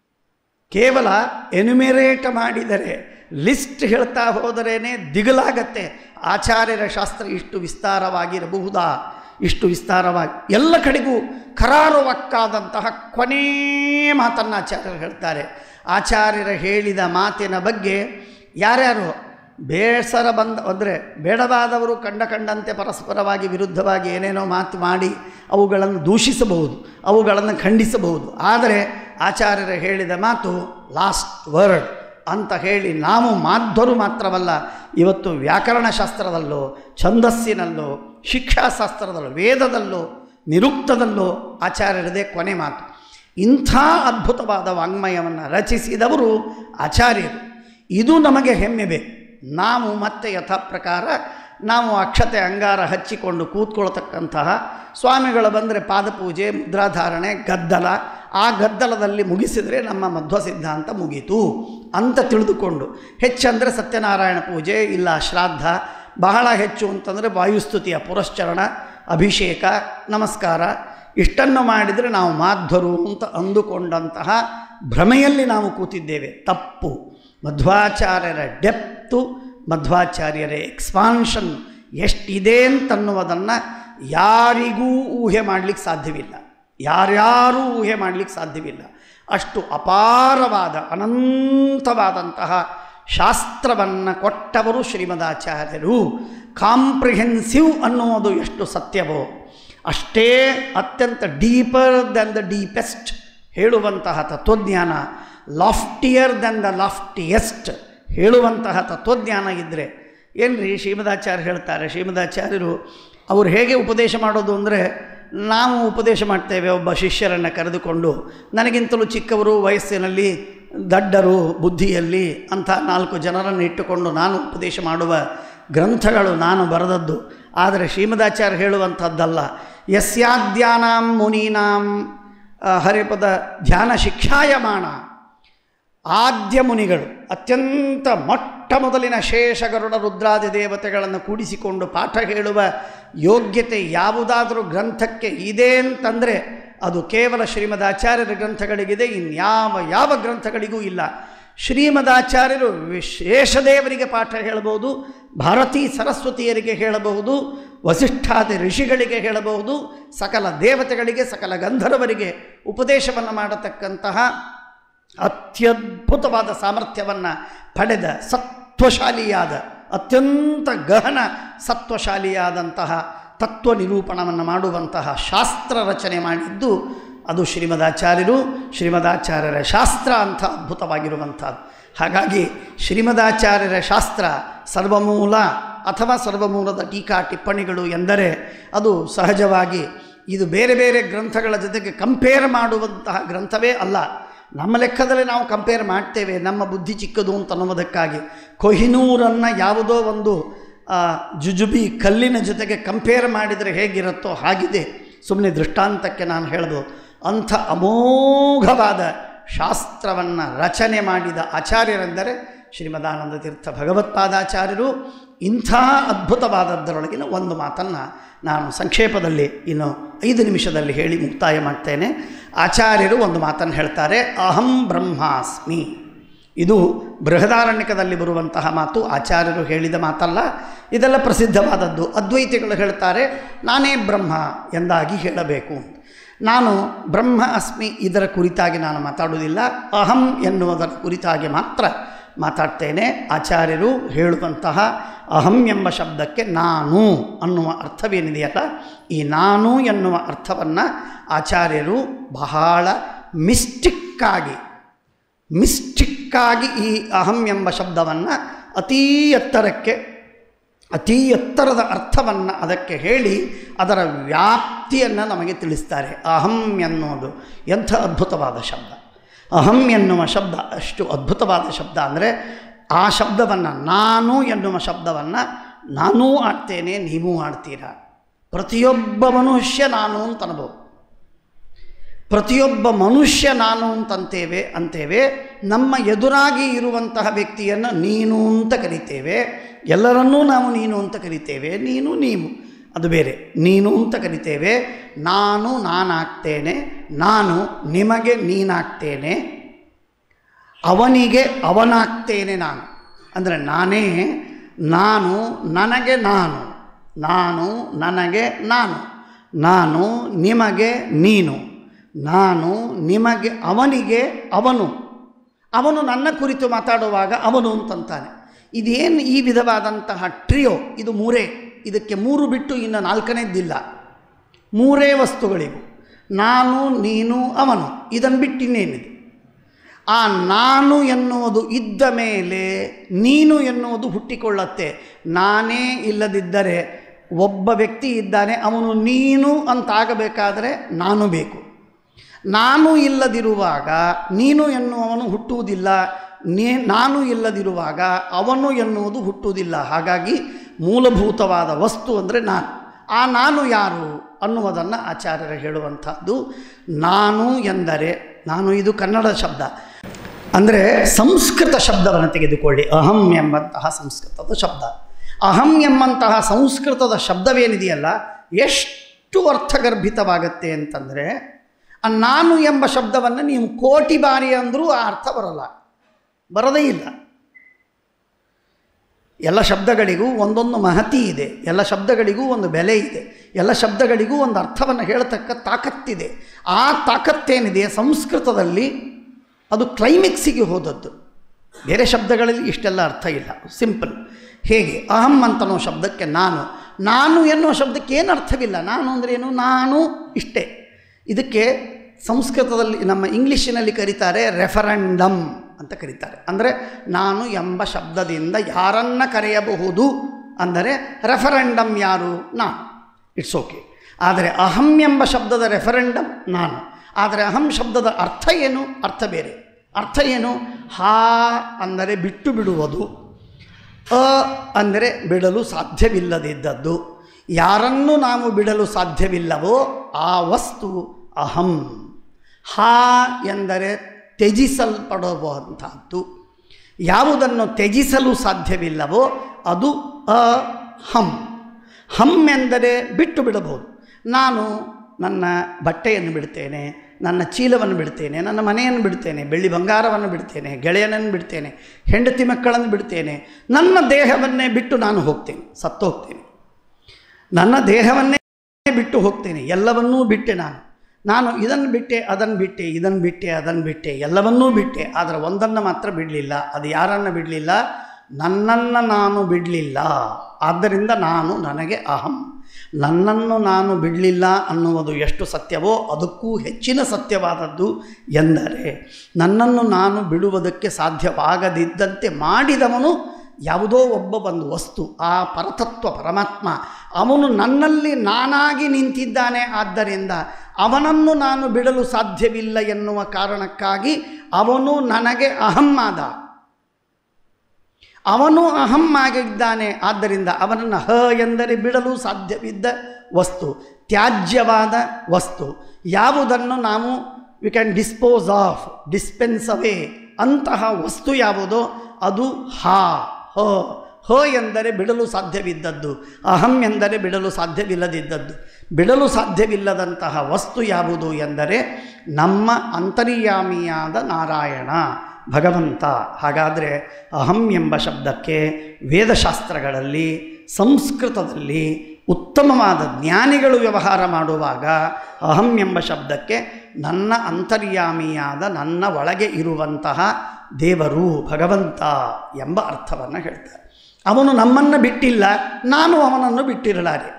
ಕೇವಲ ಎನ್ಯುಮಿರೇಟ್ ಮಾಡಿದರೆ ಲಿಸ್ಟ್ ಹೇಳ್ತಾ ಹೋದರೇನೆ ದಿಗಲಾಗತ್ತೆ ಆಚಾರ್ಯರ ಶಾಸ್ತ್ರ ಇಷ್ಟು ವಿಸ್ತಾರವಾಗಿರಬಹುದಾ ಇಷ್ಟು ವಿಸ್ತಾರವಾಗಿ ಎಲ್ಲ ಕಡೆಗೂ ಕರಾರುವಕ್ಕಾದಂತಹ ಕೊನೇ ಮಾತನ್ನು ಆಚಾರ್ಯರು ಹೇಳ್ತಾರೆ ಆಚಾರ್ಯರ ಹೇಳಿದ ಮಾತಿನ ಬಗ್ಗೆ ಯಾರ್ಯಾರು ಬೇಸರ ಬಂದ ಅಂದರೆ ಬೇಡವಾದವರು ಕಂಡ ಕಂಡಂತೆ ಪರಸ್ಪರವಾಗಿ ವಿರುದ್ಧವಾಗಿ ಏನೇನೋ ಮಾತು ಮಾಡಿ ಅವುಗಳನ್ನು ದೂಷಿಸಬಹುದು ಅವುಗಳನ್ನು ಖಂಡಿಸಬಹುದು ಆದರೆ ಆಚಾರ್ಯರು ಹೇಳಿದ ಮಾತು ಲಾಸ್ಟ್ ವರ್ಡ್ ಅಂತ ಹೇಳಿ ನಾವು ಮಾಧ್ವರು ಮಾತ್ರವಲ್ಲ ಇವತ್ತು ವ್ಯಾಕರಣಶಾಸ್ತ್ರದಲ್ಲೋ ಛಂದಸ್ಸಿನಲ್ಲೋ ಶಿಕ್ಷಾಶಾಸ್ತ್ರದಲ್ಲೋ ವೇದದಲ್ಲೋ ನಿರುಕ್ತದಲ್ಲೋ ಆಚಾರ್ಯರದೇ ಕೊನೆ ಮಾತು ಇಂಥ ಅದ್ಭುತವಾದ ವಾಂಗ್ಮಯವನ್ನು ರಚಿಸಿದವರು ಆಚಾರ್ಯರು ಇದು ನಮಗೆ ಹೆಮ್ಮೆ ಬೇಕು ನಾವು ಮತ್ತೆ ಯಥಾ ಪ್ರಕಾರ ನಾವು ಅಕ್ಷತೆ ಅಂಗಾರ ಹಚ್ಚಿಕೊಂಡು ಕೂತ್ಕೊಳ್ತಕ್ಕಂತಹ ಸ್ವಾಮಿಗಳು ಬಂದರೆ ಪಾದಪೂಜೆ ಮುದ್ರಾಧಾರಣೆ ಗದ್ದಲ ಆ ಗದ್ದಲದಲ್ಲಿ ಮುಗಿಸಿದರೆ ನಮ್ಮ ಮಧ್ವ ಸಿದ್ಧಾಂತ ಮುಗೀತು ಅಂತ ತಿಳಿದುಕೊಂಡು ಹೆಚ್ಚಂದರೆ ಸತ್ಯನಾರಾಯಣ ಪೂಜೆ ಇಲ್ಲ ಶ್ರಾದ್ದ ಬಹಳ ಹೆಚ್ಚು ಅಂತಂದರೆ ವಾಯುಸ್ತುತಿಯ ಪುರಶ್ಚರಣ ಅಭಿಷೇಕ ನಮಸ್ಕಾರ ಇಷ್ಟನ್ನು ಮಾಡಿದರೆ ನಾವು ಮಾಧ್ವರು ಅಂತ ಅಂದುಕೊಂಡಂತಹ ಭ್ರಮೆಯಲ್ಲಿ ನಾವು ಕೂತಿದ್ದೇವೆ ತಪ್ಪು ಮಧ್ವಾಚಾರ್ಯರ ಡೆಪ್ತು ಮಧ್ವಾಚಾರ್ಯರ ಎಕ್ಸ್ಪಾನ್ಷನ್ ಎಷ್ಟಿದೆ ಅಂತನ್ನುವುದನ್ನು ಯಾರಿಗೂ ಊಹೆ ಮಾಡಲಿಕ್ಕೆ ಸಾಧ್ಯವಿಲ್ಲ ಯಾರ್ಯಾರೂ ಊಹೆ ಮಾಡಲಿಕ್ಕೆ ಸಾಧ್ಯವಿಲ್ಲ ಅಷ್ಟು ಅಪಾರವಾದ ಅನಂತವಾದಂತಹ ಶಾಸ್ತ್ರವನ್ನು ಕೊಟ್ಟವರು ಶ್ರೀಮದಾಚಾರ್ಯರು ಕಾಂಪ್ರಿಹೆನ್ಸಿವ್ ಅನ್ನುವುದು ಎಷ್ಟು ಸತ್ಯವೋ ಅಷ್ಟೇ ಅತ್ಯಂತ ಡೀಪರ್ ದೆನ್ ದ ಡೀಪೆಸ್ಟ್ ಹೇಳುವಂತಹ ತತ್ವಜ್ಞಾನ ಲಾಫ್ಟಿಯರ್ ದೆನ್ ದ ಲಾಫ್ಟಿಯೆಸ್ಟ್ ಹೇಳುವಂತಹ ತತ್ವಜ್ಞಾನ ಇದ್ದರೆ ಏನ್ರಿ ಶ್ರೀಮದಾಚಾರ್ಯ ಹೇಳ್ತಾರೆ ಶ್ರೀಮದಾಚಾರ್ಯರು ಅವರು ಹೇಗೆ ಉಪದೇಶ ಮಾಡೋದು ಅಂದರೆ ನಾವು ಉಪದೇಶ ಮಾಡ್ತೇವೆ ಒಬ್ಬ ಶಿಷ್ಯರನ್ನು ಕರೆದುಕೊಂಡು ನನಗಿಂತಲೂ ಚಿಕ್ಕವರು ವಯಸ್ಸಿನಲ್ಲಿ ದಡ್ಡರು ಬುದ್ಧಿಯಲ್ಲಿ ಅಂಥ ನಾಲ್ಕು ಜನರನ್ನು ಇಟ್ಟುಕೊಂಡು ನಾನು ಉಪದೇಶ ಮಾಡುವ ಗ್ರಂಥಗಳು ನಾನು ಬರೆದದ್ದು ಆದರೆ ಶ್ರೀಮದಾಚಾರ್ಯ ಹೇಳುವಂಥದ್ದಲ್ಲ ಯಸ್ಯಾದ್ಯಾನಾಂ ಮುನೀನಾಂ ಆ, ಹರಿಪದ ಧ್ಯಾನ ಶಿಕ್ಷಾಯಮಾಣ ಆದ್ಯ ಮುನಿಗಳು ಅತ್ಯಂತ ಮೊಟ್ಟ ಮೊದಲಿನ ಶೇಷಗರುಡ ರುದ್ರಾದಿ ದೇವತೆಗಳನ್ನು ಕೂಡಿಸಿಕೊಂಡು ಪಾಠ ಹೇಳುವ ಯೋಗ್ಯತೆ ಯಾವುದಾದರೂ ಗ್ರಂಥಕ್ಕೆ ಇದೆ ಅಂತಂದರೆ ಅದು ಕೇವಲ ಶ್ರೀಮದಾಚಾರ್ಯರ ಗ್ರಂಥಗಳಿಗಿದೆ ಇನ್ಯಾವ ಯಾವ ಗ್ರಂಥಗಳಿಗೂ ಇಲ್ಲ ಶ್ರೀಮದಾಚಾರ್ಯರು ವಿಶೇಷದೇವರಿಗೆ ಪಾಠ ಹೇಳಬಹುದು ಭಾರತೀ ಸರಸ್ವತಿಯರಿಗೆ ಹೇಳಬಹುದು ವಸಿಷ್ಠಾದಿ ಋಷಿಗಳಿಗೆ ಹೇಳಬಹುದು ಸಕಲ ದೇವತೆಗಳಿಗೆ ಸಕಲ ಗಂಧರ್ವರಿಗೆ ಉಪದೇಶವನ್ನು ಮಾಡತಕ್ಕಂತಹ ಅತ್ಯದ್ಭುತವಾದ ಸಾಮರ್ಥ್ಯವನ್ನು ಪಡೆದ ಸತ್ವಶಾಲಿಯಾದ ಅತ್ಯಂತ ಗಹನ ಸತ್ವಶಾಲಿಯಾದಂತಹ ತತ್ವ ನಿರೂಪಣವನ್ನು ಮಾಡುವಂತಹ ಶಾಸ್ತ್ರ ರಚನೆ ಮಾಡಿದ್ದು ಅದು ಶ್ರೀಮದಾಚಾರ್ಯರು ಶ್ರೀಮದಾಚಾರ್ಯರ ಶಾಸ್ತ್ರ ಅಂತ ಅದ್ಭುತವಾಗಿರುವಂಥದ್ದು ಹಾಗಾಗಿ ಶ್ರೀಮದಾಚಾರ್ಯರ ಶಾಸ್ತ್ರ ಸರ್ವಮೂಲ ಅಥವಾ ಸರ್ವಮೂಲದ ಟೀಕಾ ಟಿಪ್ಪಣಿಗಳು ಎಂದರೆ ಅದು ಸಹಜವಾಗಿ ಇದು ಬೇರೆ ಬೇರೆ ಗ್ರಂಥಗಳ ಜೊತೆಗೆ ಕಂಪೇರ್ ಮಾಡುವಂತಹ ಗ್ರಂಥವೇ ಅಲ್ಲ ನಮ್ಮ ಲೆಕ್ಕದಲ್ಲಿ ನಾವು ಕಂಪೇರ್ ಮಾಡ್ತೇವೆ ನಮ್ಮ ಬುದ್ಧಿ ಚಿಕ್ಕದು ಅಂತ ಅನ್ನೋದಕ್ಕಾಗಿ ಕೊಹಿನೂರನ್ನು ಯಾವುದೋ ಒಂದು ಆ, ಜುಜುಬಿ ಕಲ್ಲಿನ ಜೊತೆಗೆ ಕಂಪೇರ್ ಮಾಡಿದರೆ ಹೇಗಿರುತ್ತೋ ಹಾಗಿದೆ ಸುಮ್ಮನೆ ದೃಷ್ಟಾಂತಕ್ಕೆ ನಾನು ಹೇಳ್ಬೋದು ಅಂಥ ಅಮೋಘವಾದ ಶಾಸ್ತ್ರವನ್ನು ರಚನೆ ಮಾಡಿದ ಆಚಾರ್ಯರೆಂದರೆ ಶ್ರೀಮದಾನಂದ ತೀರ್ಥ ಭಗವತ್ಪಾದಾಚಾರ್ಯರು ಇಂಥ ಅದ್ಭುತವಾದದ್ದರೊಳಗಿನ ಒಂದು ಮಾತನ್ನು ನಾನು ಸಂಕ್ಷೇಪದಲ್ಲಿ ಇನ್ನು ಐದು ನಿಮಿಷದಲ್ಲಿ ಹೇಳಿ ಮುಕ್ತಾಯ ಮಾಡ್ತೇನೆ ಆಚಾರ್ಯರು ಒಂದು ಮಾತನ್ನು ಹೇಳ್ತಾರೆ ಅಹಂ ಬ್ರಹ್ಮಾಸ್ಮಿ ಇದು ಬೃಹದಾರಣ್ಯಕದಲ್ಲಿ ಬರುವಂತಹ ಮಾತು ಆಚಾರ್ಯರು ಹೇಳಿದ ಮಾತಲ್ಲ ಇದೆಲ್ಲ ಪ್ರಸಿದ್ಧವಾದದ್ದು ಅದ್ವೈತಿಗಳು ಹೇಳ್ತಾರೆ ನಾನೇ ಬ್ರಹ್ಮ ಎಂದಾಗಿ ಹೇಳಬೇಕು ನಾನು ಬ್ರಹ್ಮ ಅಸ್ಮಿ ಇದರ ಕುರಿತಾಗಿ ನಾನು ಮಾತಾಡುವುದಿಲ್ಲ ಅಹಂ ಎನ್ನುವುದರ ಕುರಿತಾಗಿ ಮಾತ್ರ ಮಾತಾಡ್ತೇನೆ ಆಚಾರ್ಯರು ಹೇಳುವಂತಹ ಅಹಂ ಎಂಬ ಶಬ್ದಕ್ಕೆ ನಾನು ಅನ್ನುವ ಅರ್ಥವೇನಿದೆಯಲ್ಲ ಈ ನಾನು ಎನ್ನುವ ಅರ್ಥವನ್ನು ಆಚಾರ್ಯರು ಬಹಳ ಮಿಸ್ಟಿಕ್ಕಾಗಿ ಮಿಸ್ಟಿಕ್ಕಾಗಿ ಈ ಅಹಂ ಎಂಬ ಶಬ್ದವನ್ನು ಅತೀ ಎತ್ತರಕ್ಕೆ ಅತೀ ಎತ್ತರದ ಅರ್ಥವನ್ನು ಅದಕ್ಕೆ ಹೇಳಿ ಅದರ ವ್ಯಾಪ್ತಿಯನ್ನು ನಮಗೆ ತಿಳಿಸ್ತಾರೆ ಅಹಂ ಎನ್ನುವುದು ಎಂಥ ಅದ್ಭುತವಾದ ಶಬ್ದ ಅಹಂ ಎನ್ನುವ ಶಬ್ದ ಅಷ್ಟು ಅದ್ಭುತವಾದ ಶಬ್ದ ಅಂದರೆ ಆ ಶಬ್ದವನ್ನು ನಾನು ಎನ್ನುವ ಶಬ್ದವನ್ನು ನಾನೂ ಆಡ್ತೇನೆ ನೀವೂ ಆಡ್ತೀರಾ ಪ್ರತಿಯೊಬ್ಬ ಮನುಷ್ಯ ನಾನು ಅಂತ ಅನ್ಬೋದು ಪ್ರತಿಯೊಬ್ಬ ಮನುಷ್ಯ ನಾನು ಅಂತಂತೇವೆ ಅಂತೇವೆ ನಮ್ಮ ಎದುರಾಗಿ ಇರುವಂತಹ ವ್ಯಕ್ತಿಯನ್ನು ನೀನು ಅಂತ ಕರಿತೇವೆ ಎಲ್ಲರನ್ನೂ ನಾವು ನೀನು ಅಂತ ಕರಿತೇವೆ ನೀನು ನೀವು ಅದು ಬೇರೆ ನೀನು ಅಂತ ಕರಿತೇವೆ ನಾನು ನಾನಾಗ್ತೇನೆ ನಾನು ನಿಮಗೆ ನೀನಾಗ್ತೇನೆ ಅವನಿಗೆ ಅವನಾಗ್ತೇನೆ ನಾನು ಅಂದರೆ ನಾನೇ ನಾನು ನನಗೆ ನಾನು ನಾನು ನನಗೆ ನಾನು ನಾನು ನಿಮಗೆ ನೀನು ನಾನು ನಿಮಗೆ ಅವನಿಗೆ ಅವನು ಅವನು ನನ್ನ ಕುರಿತು ಮಾತಾಡುವಾಗ ಅವನು ಅಂತಂತಾನೆ ಇದೇನು ಈ ವಿಧವಾದಂತಹ ಟ್ರಿಯೋ ಇದು ಮೂರೇ ಇದಕ್ಕೆ ಮೂರು ಬಿಟ್ಟು ಇನ್ನು ನಾಲ್ಕನೇದ್ದಿಲ್ಲ ಮೂರೇ ವಸ್ತುಗಳಿವು ನಾನು ನೀನು ಅವನು ಇದನ್ನು ಬಿಟ್ಟು ಇನ್ನೇನಿದೆ ಆ ನಾನು ಎನ್ನುವುದು ಇದ್ದ ಮೇಲೆ ನೀನು ಎನ್ನುವುದು ಹುಟ್ಟಿಕೊಳ್ಳತ್ತೆ ನಾನೇ ಇಲ್ಲದಿದ್ದರೆ ಒಬ್ಬ ವ್ಯಕ್ತಿ ಇದ್ದಾನೆ ಅವನು ನೀನು ಅಂತಾಗಬೇಕಾದರೆ ನಾನು ಬೇಕು ನಾನು ಇಲ್ಲದಿರುವಾಗ ನೀನು ಎನ್ನುವವನು ಹುಟ್ಟುವುದಿಲ್ಲ ನೇ ನಾನು ಇಲ್ಲದಿರುವಾಗ ಅವನು ಎನ್ನುವುದು ಹುಟ್ಟುವುದಿಲ್ಲ ಹಾಗಾಗಿ ಮೂಲಭೂತವಾದ ವಸ್ತು ಅಂದರೆ ನಾನು ಆ ನಾನು ಯಾರು ಅನ್ನುವುದನ್ನು ಆಚಾರ್ಯರು ಹೇಳುವಂಥದ್ದು ನಾನು ಎಂದರೆ ನಾನು ಇದು ಕನ್ನಡ ಶಬ್ದ ಅಂದರೆ ಸಂಸ್ಕೃತ ಶಬ್ದವನ್ನು ತೆಗೆದುಕೊಳ್ಳಿ ಅಹಂ ಎಂಬಂತಹ ಸಂಸ್ಕೃತದ ಶಬ್ದ ಅಹಂ ಎಂಬಂತಹ ಸಂಸ್ಕೃತದ ಶಬ್ದವೇನಿದೆಯಲ್ಲ ಎಷ್ಟು ಅರ್ಥಗರ್ಭಿತವಾಗತ್ತೆ ಅಂತಂದರೆ ಆ ನಾನು ಎಂಬ ಶಬ್ದವನ್ನು ನೀವು ಕೋಟಿ ಬಾರಿ ಅಂದರೂ ಆ ಅರ್ಥ ಬರಲ್ಲ ಬರೋದೇ ಇಲ್ಲ ಎಲ್ಲ ಶಬ್ದಗಳಿಗೂ ಒಂದೊಂದು ಮಹತಿ ಇದೆ ಎಲ್ಲ ಶಬ್ದಗಳಿಗೂ ಒಂದು ಬೆಲೆ ಇದೆ ಎಲ್ಲ ಶಬ್ದಗಳಿಗೂ ಒಂದು ಅರ್ಥವನ್ನು ಹೇಳತಕ್ಕ ತಾಕತ್ತಿದೆ ಆ ತಾಕತ್ತೇನಿದೆ ಸಂಸ್ಕೃತದಲ್ಲಿ ಅದು ಕ್ಲೈಮೆಕ್ಸಿಗೆ ಹೋದದ್ದು ಬೇರೆ ಶಬ್ದಗಳಲ್ಲಿ ಇಷ್ಟೆಲ್ಲ ಅರ್ಥ ಇಲ್ಲ ಸಿಂಪಲ್ ಹೇಗೆ ಅಹಂ ಅಂತನೋ ಶಬ್ದಕ್ಕೆ ನಾನು ನಾನು ಎನ್ನುವ ಶಬ್ದಕ್ಕೆ ಏನು ಅರ್ಥವಿಲ್ಲ ನಾನು ಅಂದರೆ ಏನು ನಾನು ಇಷ್ಟೇ ಇದಕ್ಕೆ ಸಂಸ್ಕೃತದಲ್ಲಿ ನಮ್ಮ ಇಂಗ್ಲೀಷಿನಲ್ಲಿ ಕರೀತಾರೆ ರೆಫರೆಂಡಮ್ ಅಂತ ಕರೀತಾರೆ ಅಂದರೆ ನಾನು ಎಂಬ ಶಬ್ದದಿಂದ ಯಾರನ್ನು ಕರೆಯಬಹುದು ಅಂದರೆ ರೆಫರೆಂಡಮ್ ಯಾರು ನಾನು ಇಟ್ಸ್ ಓಕೆ ಆದರೆ ಅಹಂ ಎಂಬ ಶಬ್ದದ ರೆಫರೆಂಡಮ್ ನಾನು ಆದರೆ ಅಹಂ ಶಬ್ದದ ಅರ್ಥ ಏನು ಅರ್ಥ ಬೇರೆ ಅರ್ಥ ಏನು ಹಾ ಅಂದರೆ ಬಿಟ್ಟು ಬಿಡುವುದು ಅ ಅಂದರೆ ಬಿಡಲು ಸಾಧ್ಯವಿಲ್ಲದಿದ್ದದ್ದು ಯಾರನ್ನು ನಾವು ಬಿಡಲು ಸಾಧ್ಯವಿಲ್ಲವೋ ಆ ವಸ್ತು ಅಹಂ ಹಾ ಎಂದರೆ ತ್ಯಜಿಸಲ್ಪಡುವಂತಹದ್ದು ಯಾವುದನ್ನು ತ್ಯಜಿಸಲು ಸಾಧ್ಯವಿಲ್ಲವೋ ಅದು ಅಹಂ ಹಂ ಎಂದರೆ ಬಿಟ್ಟು ಬಿಡಬಹುದು ನಾನು ನನ್ನ ಬಟ್ಟೆಯನ್ನು ಬಿಡ್ತೇನೆ ನನ್ನ ಚೀಲವನ್ನು ಬಿಡ್ತೇನೆ ನನ್ನ ಮನೆಯನ್ನು ಬಿಡ್ತೇನೆ ಬೆಳ್ಳಿ ಬಂಗಾರವನ್ನು ಬಿಡ್ತೇನೆ ಗೆಳೆಯನನ್ನು ಬಿಡ್ತೇನೆ ಹೆಂಡತಿ ಮಕ್ಕಳನ್ನು ಬಿಡ್ತೇನೆ ನನ್ನ ದೇಹವನ್ನೇ ಬಿಟ್ಟು ನಾನು ಹೋಗ್ತೇನೆ ಸತ್ತೋಗ್ತೇನೆ ನನ್ನ ದೇಹವನ್ನೇ ಬಿಟ್ಟು ಹೋಗ್ತೇನೆ ಎಲ್ಲವನ್ನೂ ಬಿಟ್ಟೆ ನಾನು ನಾನು ಇದನ್ನು ಬಿಟ್ಟೆ ಅದನ್ನು ಬಿಟ್ಟೆ ಇದನ್ನು ಬಿಟ್ಟೆ ಅದನ್ನು ಬಿಟ್ಟೆ ಎಲ್ಲವನ್ನೂ ಬಿಟ್ಟೆ ಆದರೆ ಒಂದನ್ನು ಮಾತ್ರ ಬಿಡಲಿಲ್ಲ ಅದು ಯಾರನ್ನು ಬಿಡಲಿಲ್ಲ ನನ್ನನ್ನು ನಾನು ಬಿಡಲಿಲ್ಲ ಆದ್ದರಿಂದ ನಾನು ನನಗೆ ಅಹಂ ನನ್ನನ್ನು ನಾನು ಬಿಡಲಿಲ್ಲ ಅನ್ನುವುದು ಎಷ್ಟು ಸತ್ಯವೋ ಅದಕ್ಕೂ ಹೆಚ್ಚಿನ ಸತ್ಯವಾದದ್ದು ಎಂದರೆ ನನ್ನನ್ನು ನಾನು ಬಿಡುವುದಕ್ಕೆ ಸಾಧ್ಯವಾಗದಿದ್ದಂತೆ ಮಾಡಿದವನು ಯಾವುದೋ ಒಬ್ಬ ಒಂದು ವಸ್ತು ಆ ಪರತತ್ವ ಪರಮಾತ್ಮ ಅವನು ನನ್ನಲ್ಲಿ ನಾನಾಗಿ ನಿಂತಿದ್ದಾನೆ ಆದ್ದರಿಂದ ಅವನನ್ನು ನಾನು ಬಿಡಲು ಸಾಧ್ಯವಿಲ್ಲ ಎನ್ನುವ ಕಾರಣಕ್ಕಾಗಿ ಅವನು ನನಗೆ ಅಹಂ ಆದ ಅವನು ಅಹಂ ಆಗಿದ್ದಾನೆ ಆದ್ದರಿಂದ ಅವನನ್ನು ಹ ಎಂದರೆ ಬಿಡಲು ಸಾಧ್ಯವಿದ್ದ ವಸ್ತು ತ್ಯಾಜ್ಯವಾದ ವಸ್ತು ಯಾವುದನ್ನು ನಾವು we can dispose of dispense away ಅಂತಹ ವಸ್ತು ಯಾವುದೋ ಅದು ಹಾ ಹ ಹ ಎಂದರೆ ಬಿಡಲು ಸಾಧ್ಯವಿದ್ದದ್ದು ಅಹಂ ಎಂದರೆ ಬಿಡಲು ಸಾಧ್ಯವಿಲ್ಲದಿದ್ದದ್ದು ಬಿಡಲು ಸಾಧ್ಯವಿಲ್ಲದಂತಹ ವಸ್ತು ಯಾವುದು ಎಂದರೆ ನಮ್ಮ ಅಂತರ್ಯಾಮಿಯಾದ ನಾರಾಯಣ ಭಗವಂತ ಹಾಗಾದರೆ ಅಹಂ ಎಂಬ ಶಬ್ದಕ್ಕೆ ವೇದಶಾಸ್ತ್ರಗಳಲ್ಲಿ ಸಂಸ್ಕೃತದಲ್ಲಿ ಉತ್ತಮವಾದ ಜ್ಞಾನಿಗಳು ವ್ಯವಹಾರ ಮಾಡುವಾಗ ಅಹಂ ಎಂಬ ಶಬ್ದಕ್ಕೆ ನನ್ನ ಅಂತರ್ಯಾಮಿಯಾದ ನನ್ನ ಒಳಗೆ ಇರುವಂತಹ ದೇವರು ಭಗವಂತ ಎಂಬ ಅರ್ಥವನ್ನು ಹೇಳ್ತಾರೆ ಅವನು ನಮ್ಮನ್ನು ಬಿಟ್ಟಿಲ್ಲ ನಾನು ಅವನನ್ನು ಬಿಟ್ಟಿರಲಾರೆ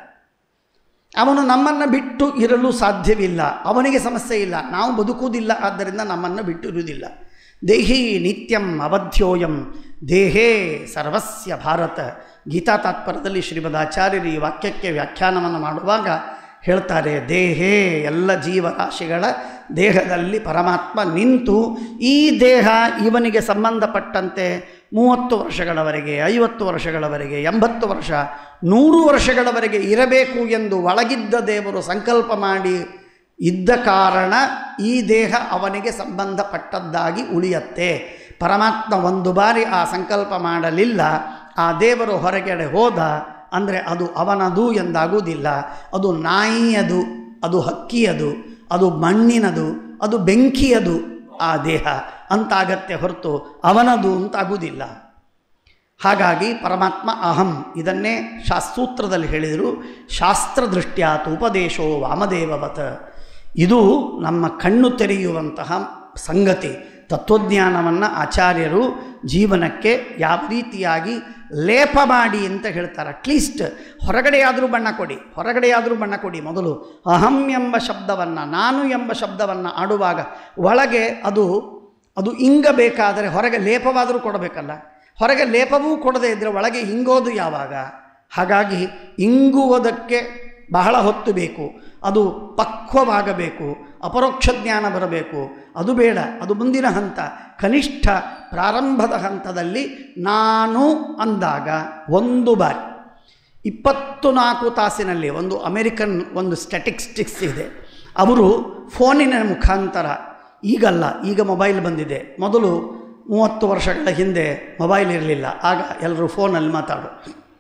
ಅವನು ನಮ್ಮನ್ನು ಬಿಟ್ಟು ಇರಲು ಸಾಧ್ಯವಿಲ್ಲ ಅವನಿಗೆ ಸಮಸ್ಯೆ ಇಲ್ಲ ನಾವು ಬದುಕುವುದಿಲ್ಲ ಆದ್ದರಿಂದ ನಮ್ಮನ್ನು ಬಿಟ್ಟಿರುವುದಿಲ್ಲ ದೇಹಿ ನಿತ್ಯಂ ಅವಧ್ಯೋಯಂ ದೇಹೇ ಸರ್ವಸ್ಯ ಭಾರತ ಗೀತಾ ತಾತ್ಪರ್ಯದಲ್ಲಿ ಶ್ರೀಮದ್ ಆಚಾರ್ಯರು ಈ ವಾಕ್ಯಕ್ಕೆ ವ್ಯಾಖ್ಯಾನವನ್ನು ಮಾಡುವಾಗ ಹೇಳ್ತಾರೆ ದೇಹೇ ಎಲ್ಲ ಜೀವರಾಶಿಗಳ ದೇಹದಲ್ಲಿ ಪರಮಾತ್ಮ ನಿಂತು ಈ ದೇಹ ಇವನಿಗೆ ಸಂಬಂಧಪಟ್ಟಂತೆ ಮೂವತ್ತು ವರ್ಷಗಳವರೆಗೆ ಐವತ್ತು ವರ್ಷಗಳವರೆಗೆ ಎಂಬತ್ತು ವರ್ಷ ನೂರು ವರ್ಷಗಳವರೆಗೆ ಇರಬೇಕು ಎಂದು ಒಳಗಿದ್ದ ದೇವರು ಸಂಕಲ್ಪ ಮಾಡಿ ಇದ್ದ ಕಾರಣ ಈ ದೇಹ ಅವನಿಗೆ ಸಂಬಂಧಪಟ್ಟದ್ದಾಗಿ ಉಳಿಯತ್ತೆ ಪರಮಾತ್ಮ ಒಂದು ಬಾರಿ ಆ ಸಂಕಲ್ಪ ಮಾಡಲಿಲ್ಲ ಆ ದೇವರು ಹೊರಗಡೆ ಹೋದ ಅಂದರೆ ಅದು ಅವನದು ಎಂದಾಗುವುದಿಲ್ಲ ಅದು ನಾಯಿಯದು ಅದು ಹಕ್ಕಿಯದು ಅದು ಮಣ್ಣಿನದು ಅದು ಬೆಂಕಿಯದು ಆ ದೇಹ ಅಂತಾಗತ್ತೆ ಹೊರತು ಅವನದು ಅಂತಾಗುವುದಿಲ್ಲ ಹಾಗಾಗಿ ಪರಮಾತ್ಮ ಅಹಂ ಇದನ್ನೇ ಶಾಸ್ತ್ರೂತ್ರದಲ್ಲಿ ಹೇಳಿದರು ಶಾಸ್ತ್ರದೃಷ್ಟ್ಯಾತ್ ಉಪದೇಶೋ ವಾಮದೇವವತ ಇದು ನಮ್ಮ ಕಣ್ಣು ತೆರೆಯುವಂತಹ ಸಂಗತಿ ತತ್ವಜ್ಞಾನವನ್ನು ಆಚಾರ್ಯರು ಜೀವನಕ್ಕೆ ಯಾವ ರೀತಿಯಾಗಿ ಲೇಪ ಮಾಡಿ ಅಂತ ಹೇಳ್ತಾರೆ ಅಟ್ಲೀಸ್ಟ್ ಹೊರಗಡೆಯಾದರೂ ಬಣ್ಣ ಕೊಡಿ ಹೊರಗಡೆಯಾದರೂ ಬಣ್ಣ ಕೊಡಿ ಮೊದಲು ಅಹಂ ಎಂಬ ಶಬ್ದವನ್ನು ನಾನು ಎಂಬ ಶಬ್ದವನ್ನು ಆಡುವಾಗ ಒಳಗೆ ಅದು ಅದು ಇಂಗಬೇಕಾದರೆ ಹೊರಗೆ ಲೇಪವಾದರೂ ಕೊಡಬೇಕಲ್ಲ ಹೊರಗೆ ಲೇಪವೂ ಕೊಡದೇ ಇದ್ದರೆ ಒಳಗೆ ಇಂಗೋದು ಯಾವಾಗ ಹಾಗಾಗಿ ಇಂಗುವುದಕ್ಕೆ ಬಹಳ ಹೊತ್ತು ಬೇಕು ಅದು ಪಕ್ವವಾಗಬೇಕು ಅಪರೋಕ್ಷ ಜ್ಞಾನ ಬರಬೇಕು ಅದು ಬೇಡ ಅದು ಮುಂದಿನ ಹಂತ ಕನಿಷ್ಠ ಪ್ರಾರಂಭದ ಹಂತದಲ್ಲಿ ನಾನು ಅಂದಾಗ ಒಂದು ಬಾರಿ ಇಪ್ಪತ್ತು ನಾಲ್ಕು ತಾಸಿನಲ್ಲಿ ಒಂದು ಅಮೆರಿಕನ್ ಒಂದು ಸ್ಟ್ಯಾಟಿಸ್ಟಿಕ್ಸ್ ಇದೆ ಅವರು ಫೋನಿನ ಮುಖಾಂತರ ಈಗಲ್ಲ ಈಗ ಮೊಬೈಲ್ ಬಂದಿದೆ ಮೊದಲು ಮೂವತ್ತು ವರ್ಷಗಳ ಹಿಂದೆ ಮೊಬೈಲ್ ಇರಲಿಲ್ಲ ಆಗ ಎಲ್ಲರೂ ಫೋನಲ್ಲಿ ಮಾತಾಡು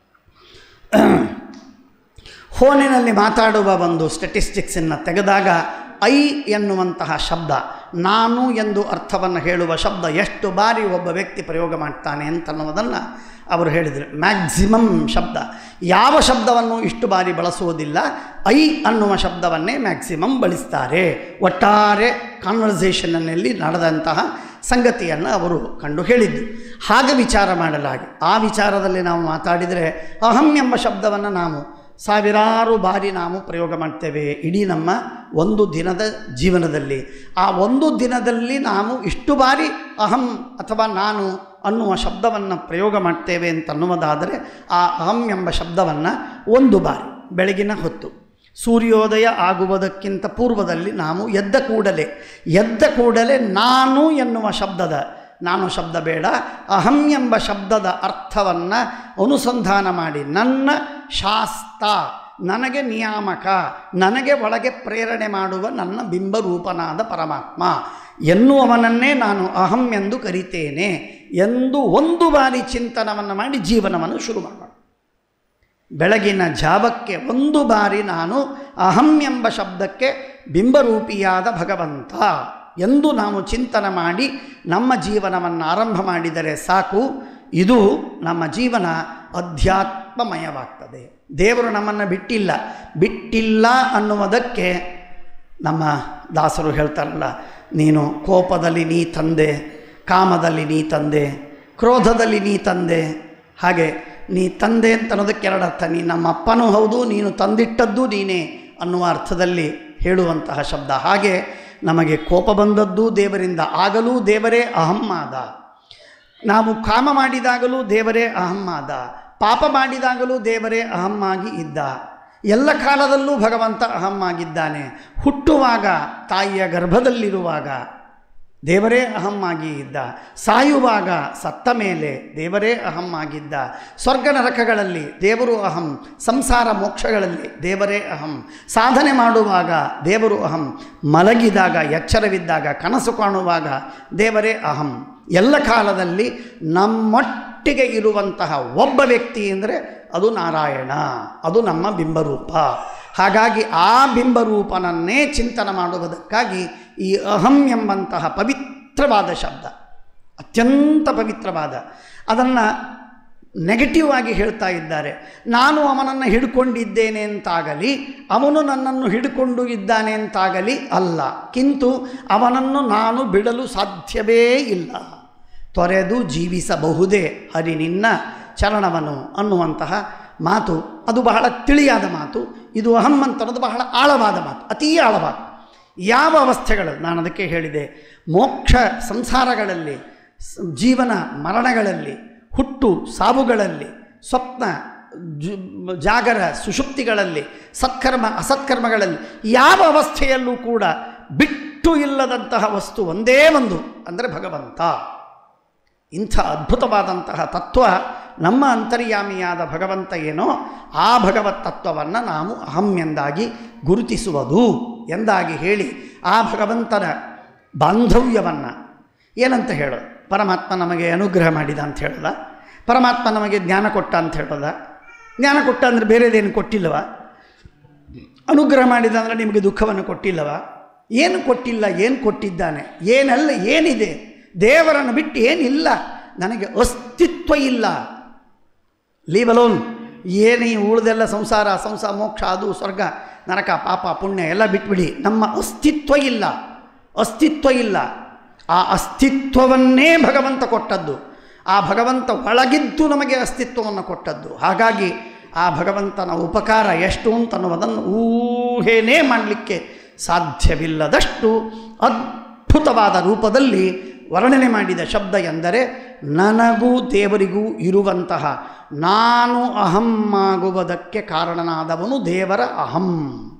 ಫೋನಿನಲ್ಲಿ ಮಾತಾಡುವ ಒಂದು ಸ್ಟೆಟಿಸ್ಟಿಕ್ಸನ್ನು ತೆಗೆದಾಗ ಐ ಎನ್ನುವಂತಹ ಶಬ್ದ ನಾನು ಎಂದು ಅರ್ಥವನ್ನು ಹೇಳುವ ಶಬ್ದ ಎಷ್ಟು ಬಾರಿ ಒಬ್ಬ ವ್ಯಕ್ತಿ ಪ್ರಯೋಗ ಮಾಡ್ತಾನೆ ಅಂತನ್ನುವುದನ್ನು ಅವರು ಹೇಳಿದರು ಮ್ಯಾಕ್ಸಿಮಮ್ ಶಬ್ದ ಯಾವ ಶಬ್ದವನ್ನು ಇಷ್ಟು ಬಾರಿ ಬಳಸುವುದಿಲ್ಲ ಐ ಅನ್ನುವ ಶಬ್ದವನ್ನೇ ಮ್ಯಾಕ್ಸಿಮಮ್ ಬಳಸ್ತಾರೆ ಒಟ್ಟಾರೆ ಕಾನ್ವರ್ಸೇಷನ್ನಲ್ಲಿ ನಡೆದಂತಹ ಸಂಗತಿಯನ್ನು ಅವರು ಕಂಡು ಹೇಳಿದ್ದು ಹಾಗೆ ವಿಚಾರ ಮಾಡಲಾಗಿ ಆ ವಿಚಾರದಲ್ಲಿ ನಾವು ಮಾತಾಡಿದರೆ ಅಹಂ ಎಂಬ ಶಬ್ದವನ್ನು ನಾವು ಸಾವಿರಾರು ಬಾರಿ ನಾವು ಪ್ರಯೋಗ ಮಾಡ್ತೇವೆ ಇಡೀ ನಮ್ಮ ಒಂದು ದಿನದ ಜೀವನದಲ್ಲಿ ಆ ಒಂದು ದಿನದಲ್ಲಿ ನಾವು ಇಷ್ಟು ಬಾರಿ ಅಹಂ ಅಥವಾ ನಾನು ಅನ್ನುವ ಶಬ್ದವನ್ನು ಪ್ರಯೋಗ ಮಾಡ್ತೇವೆ ಅಂತನ್ನುವುದಾದರೆ ಆ ಅಹಂ ಎಂಬ ಶಬ್ದವನ್ನು ಒಂದು ಬಾರಿ ಬೆಳಗಿನ ಹೊತ್ತು ಸೂರ್ಯೋದಯ ಆಗುವುದಕ್ಕಿಂತ ಪೂರ್ವದಲ್ಲಿ ನಾವು ಎದ್ದ ಕೂಡಲೇ ಎದ್ದ ಕೂಡಲೇ ನಾನು ಎನ್ನುವ ಶಬ್ದದ ನಾನು ಶಬ್ದ ಬೇಡ ಅಹಂ ಎಂಬ ಶಬ್ದದ ಅರ್ಥವನ್ನು ಅನುಸಂಧಾನ ಮಾಡಿ ನನ್ನ ಶಾಸ್ತ ನನಗೆ ನಿಯಾಮಕ ನನಗೆ ಒಳಗೆ ಪ್ರೇರಣೆ ಮಾಡುವ ನನ್ನ ಬಿಂಬರೂಪನಾದ ಪರಮಾತ್ಮ ಎನ್ನುವವನನ್ನೇ ನಾನು ಅಹಂ ಎಂದು ಕರಿತೇನೆ ಎಂದು ಒಂದು ಬಾರಿ ಚಿಂತನವನ್ನು ಮಾಡಿ ಜೀವನವನ್ನು ಶುರು ಮಾಡೋಣ ಬೆಳಗಿನ ಜಾವಕ್ಕೆ ಒಂದು ಬಾರಿ ನಾನು ಅಹಂ ಎಂಬ ಶಬ್ದಕ್ಕೆ ಬಿಂಬರೂಪಿಯಾದ ಭಗವಂತ ಎಂದು ನಾವು ಚಿಂತನೆ ಮಾಡಿ ನಮ್ಮ ಜೀವನವನ್ನು ಆರಂಭ ಮಾಡಿದರೆ ಸಾಕು ಇದು ನಮ್ಮ ಜೀವನ ಅಧ್ಯಾತ್ಮ ಆತ್ಮಮಯವಾಗ್ತದೆ ದೇವರು ನಮ್ಮನ್ನು ಬಿಟ್ಟಿಲ್ಲ ಬಿಟ್ಟಿಲ್ಲ ಅನ್ನುವುದಕ್ಕೆ ನಮ್ಮ ದಾಸರು ಹೇಳ್ತಾರಲ್ಲ ನೀನು ಕೋಪದಲ್ಲಿ ನೀ ತಂದೆ ಕಾಮದಲ್ಲಿ ನೀ ತಂದೆ ಕ್ರೋಧದಲ್ಲಿ ನೀ ತಂದೆ ಹಾಗೆ ನೀ ತಂದೆ ಅಂತ ಅನ್ನೋದಕ್ಕೆ ಎರಡು ಅರ್ಥ ನೀ ನಮ್ಮ ಅಪ್ಪನೂ ಹೌದು ನೀನು ತಂದಿಟ್ಟದ್ದು ನೀನೇ ಅನ್ನುವ ಅರ್ಥದಲ್ಲಿ ಹೇಳುವಂತಹ ಶಬ್ದ ಹಾಗೆ ನಮಗೆ ಕೋಪ ಬಂದದ್ದು ದೇವರಿಂದ ಆಗಲೂ ದೇವರೇ ಅಹಮ್ಮಾದ ನಾವು ಕಾಮ ಮಾಡಿದಾಗಲೂ ದೇವರೇ ಅಹಮ್ಮಾದ ಪಾಪ ಮಾಡಿದಾಗಲೂ ದೇವರೇ ಅಹಮ್ಮಾಗಿ ಇದ್ದ ಎಲ್ಲ ಕಾಲದಲ್ಲೂ ಭಗವಂತ ಅಹಮ್ಮಾಗಿದ್ದಾನೆ ಹುಟ್ಟುವಾಗ ತಾಯಿಯ ಗರ್ಭದಲ್ಲಿರುವಾಗ ದೇವರೇ ಅಹಮ್ಮಾಗಿ ಇದ್ದ ಸಾಯುವಾಗ ಸತ್ತ ಮೇಲೆ ದೇವರೇ ಅಹಮ್ಮಾಗಿದ್ದ ಸ್ವರ್ಗ ನರಕಗಳಲ್ಲಿ ದೇವರು ಅಹಂ ಸಂಸಾರ ಮೋಕ್ಷಗಳಲ್ಲಿ ದೇವರೇ ಅಹಂ ಸಾಧನೆ ಮಾಡುವಾಗ ದೇವರು ಅಹಂ ಮಲಗಿದಾಗ ಎಚ್ಚರವಿದ್ದಾಗ ಕನಸು ಕಾಣುವಾಗ ದೇವರೇ ಅಹಂ ಎಲ್ಲ ಕಾಲದಲ್ಲಿ ನಮ್ಮೊಟ್ಟಿಗೆ ಇರುವಂತಹ ಒಬ್ಬ ವ್ಯಕ್ತಿ ಅಂದರೆ ಅದು ನಾರಾಯಣ ಅದು ನಮ್ಮ ಬಿಂಬರೂಪ ಹಾಗಾಗಿ ಆ ಬಿಂಬರೂಪನನ್ನೇ ಚಿಂತನೆ ಮಾಡುವುದಕ್ಕಾಗಿ ಈ ಅಹಂ ಎಂಬಂತಹ ಪವಿತ್ರವಾದ ಶಬ್ದ ಅತ್ಯಂತ ಪವಿತ್ರವಾದ ಅದನ್ನು ನೆಗೆಟಿವ್ ಆಗಿ ಹೇಳ್ತಾ ಇದ್ದಾರೆ ನಾನು ಅವನನ್ನು ಹಿಡ್ಕೊಂಡಿದ್ದೇನೆ ಅಂತಾಗಲಿ ಅವನು ನನ್ನನ್ನು ಹಿಡ್ಕೊಂಡು ಇದ್ದಾನೆ ಅಂತಾಗಲಿ ಅಲ್ಲ ಕಿಂತು ಅವನನ್ನು ನಾನು ಬಿಡಲು ಸಾಧ್ಯವೇ ಇಲ್ಲ ತೊರೆದು ಜೀವಿಸಬಹುದೇ ಹರಿ ನಿನ್ನ ಚರಣವನು ಅನ್ನುವಂತಹ ಮಾತು ಅದು ಬಹಳ ತಿಳಿಯಾದ ಮಾತು ಇದು ಅಹಂ ಅಂತನ್ನೋದು ಬಹಳ ಆಳವಾದ ಮಾತು ಅತೀ ಆಳವಾದ ಯಾವ ಅವಸ್ಥೆಗಳು ನಾನು ಅದಕ್ಕೆ ಹೇಳಿದೆ ಮೋಕ್ಷ ಸಂಸಾರಗಳಲ್ಲಿ ಸ- ಜೀವನ ಮರಣಗಳಲ್ಲಿ ಹುಟ್ಟು ಸಾವುಗಳಲ್ಲಿ ಸ್ವಪ್ನ ಜು- ಜಾಗರ ಸುಷುಪ್ತಿಗಳಲ್ಲಿ ಸತ್ಕರ್ಮ ಅಸತ್ಕರ್ಮಗಳಲ್ಲಿ ಯಾವ ಅವಸ್ಥೆಯಲ್ಲೂ ಕೂಡ ಬಿಟ್ಟು ಇಲ್ಲದಂತಹ ವಸ್ತು ಒಂದೇ ಒಂದು ಅಂದರೆ ಭಗವಂತ ಇಂಥ ಅದ್ಭುತವಾದಂತಹ ತತ್ವ ನಮ್ಮ ಅಂತರ್ಯಾಮಿಯಾದ ಭಗವಂತ ಏನೋ ಆ ಭಗವತ್ ತತ್ವವನ್ನು ನಾವು ಅಹಂ ಎಂದಾಗಿ ಗುರುತಿಸುವುದು ಎಂದಾಗಿ ಹೇಳಿ ಆ ಭಗವಂತನ ಬಾಂಧವ್ಯವನ್ನು ಏನಂತ ಹೇಳೋದು ಪರಮಾತ್ಮ ನಮಗೆ ಅನುಗ್ರಹ ಮಾಡಿದ ಅಂತ ಹೇಳೋದ ಪರಮಾತ್ಮ ನಮಗೆ ಜ್ಞಾನ ಕೊಟ್ಟ ಅಂತ ಹೇಳೋದ ಜ್ಞಾನ ಕೊಟ್ಟ ಅಂದರೆ ಬೇರೆದೇನು ಕೊಟ್ಟಿಲ್ಲವ ಅನುಗ್ರಹ ಮಾಡಿದ ಅಂದರೆ ನಿಮಗೆ ದುಃಖವನ್ನು ಕೊಟ್ಟಿಲ್ಲವ ಏನು ಕೊಟ್ಟಿಲ್ಲ ಏನು ಕೊಟ್ಟಿದ್ದಾನೆ ಏನೆಲ್ಲ ಏನಿದೆ ದೇವರನ್ನು ಬಿಟ್ಟು ಏನಿಲ್ಲ ನನಗೆ ಅಸ್ತಿತ್ವ ಇಲ್ಲ ಲೀವ್ ಅಲೋನ್ ಏನು ಈ ಉಳಿದೆಲ್ಲ ಸಂಸಾರ ಸಂಸಾರ ಮೋಕ್ಷ ಅದು ಸ್ವರ್ಗ ನರಕ ಪಾಪ ಪುಣ್ಯ ಎಲ್ಲ ಬಿಟ್ಬಿಡಿ ನಮ್ಮ ಅಸ್ತಿತ್ವ ಇಲ್ಲ ಅಸ್ತಿತ್ವ ಇಲ್ಲ ಆ ಅಸ್ತಿತ್ವವನ್ನೇ ಭಗವಂತ ಕೊಟ್ಟದ್ದು ಆ ಭಗವಂತ ಒಳಗಿದ್ದು ನಮಗೆ ಅಸ್ತಿತ್ವವನ್ನು ಕೊಟ್ಟದ್ದು ಹಾಗಾಗಿ ಆ ಭಗವಂತನ ಉಪಕಾರ ಎಷ್ಟು ಅಂತನ್ನುವುದನ್ನು ಊಹೆನೇ ಮಾಡಲಿಕ್ಕೆ ಸಾಧ್ಯವಿಲ್ಲದಷ್ಟು ಅದ್ಭುತವಾದ ರೂಪದಲ್ಲಿ ವರ್ಣನೆ ಮಾಡಿದ ಶಬ್ದ ಎಂದರೆ ನನಗೂ ದೇವರಿಗೂ ಇರುವಂತಹ ನಾನು ಅಹಂ ಆಗುವುದಕ್ಕೆ ಕಾರಣನಾದವನು ದೇವರ ಅಹಂ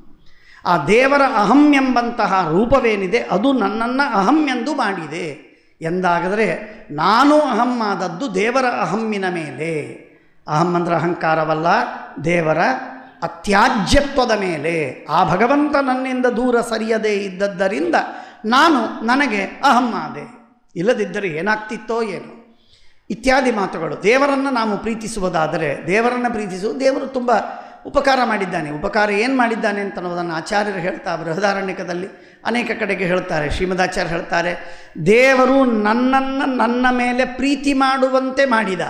ಆ ದೇವರ ಅಹಂ ಎಂಬಂತಹ ರೂಪವೇನಿದೆ ಅದು ನನ್ನನ್ನು ಅಹಂ ಎಂದು ಮಾಡಿದೆ ಎಂದಾದರೆ ನಾನು ಅಹಂ ಆದದ್ದು ದೇವರ ಅಹಮ್ಮಿನ ಮೇಲೆ ಅಹಂ ಅಂದ್ರೆ ಅಹಂಕಾರವಲ್ಲ ದೇವರ ಅತ್ಯಾಜ್ಯತ್ವದ ಮೇಲೆ ಆ ಭಗವಂತ ನನ್ನಿಂದ ದೂರ ಸರಿಯದೇ ಇದ್ದದ್ದರಿಂದ ನಾನು ನನಗೆ ಅಹಂ ಆದೆ ಇಲ್ಲದಿದ್ದರೆ ಏನಾಗ್ತಿತ್ತೋ ಏನೋ ಇತ್ಯಾದಿ ಮಾತುಗಳು ದೇವರನ್ನು ನಾವು ಪ್ರೀತಿಸುವುದಾದರೆ ದೇವರನ್ನು ಪ್ರೀತಿಸುವ ದೇವರು ತುಂಬ ಉಪಕಾರ ಮಾಡಿದ್ದಾನೆ ಉಪಕಾರ ಏನು ಮಾಡಿದ್ದಾನೆ ಅಂತ ಅನ್ನೋದನ್ನು ಆಚಾರ್ಯರು ಹೇಳ್ತಾ ಬೃಹದಾರಣ್ಯಕದಲ್ಲಿ ಅನೇಕ ಕಡೆಗೆ ಹೇಳ್ತಾರೆ ಶ್ರೀಮದಾಚಾರ್ಯ ಹೇಳ್ತಾರೆ ದೇವರು ನನ್ನನ್ನು ನನ್ನ ಮೇಲೆ ಪ್ರೀತಿ ಮಾಡುವಂತೆ ಮಾಡಿದ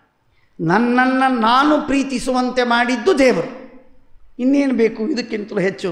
ನನ್ನನ್ನು ನಾನು ಪ್ರೀತಿಸುವಂತೆ ಮಾಡಿದ್ದು ದೇವರು ಇನ್ನೇನು ಬೇಕು ಇದಕ್ಕಿಂತಲೂ ಹೆಚ್ಚು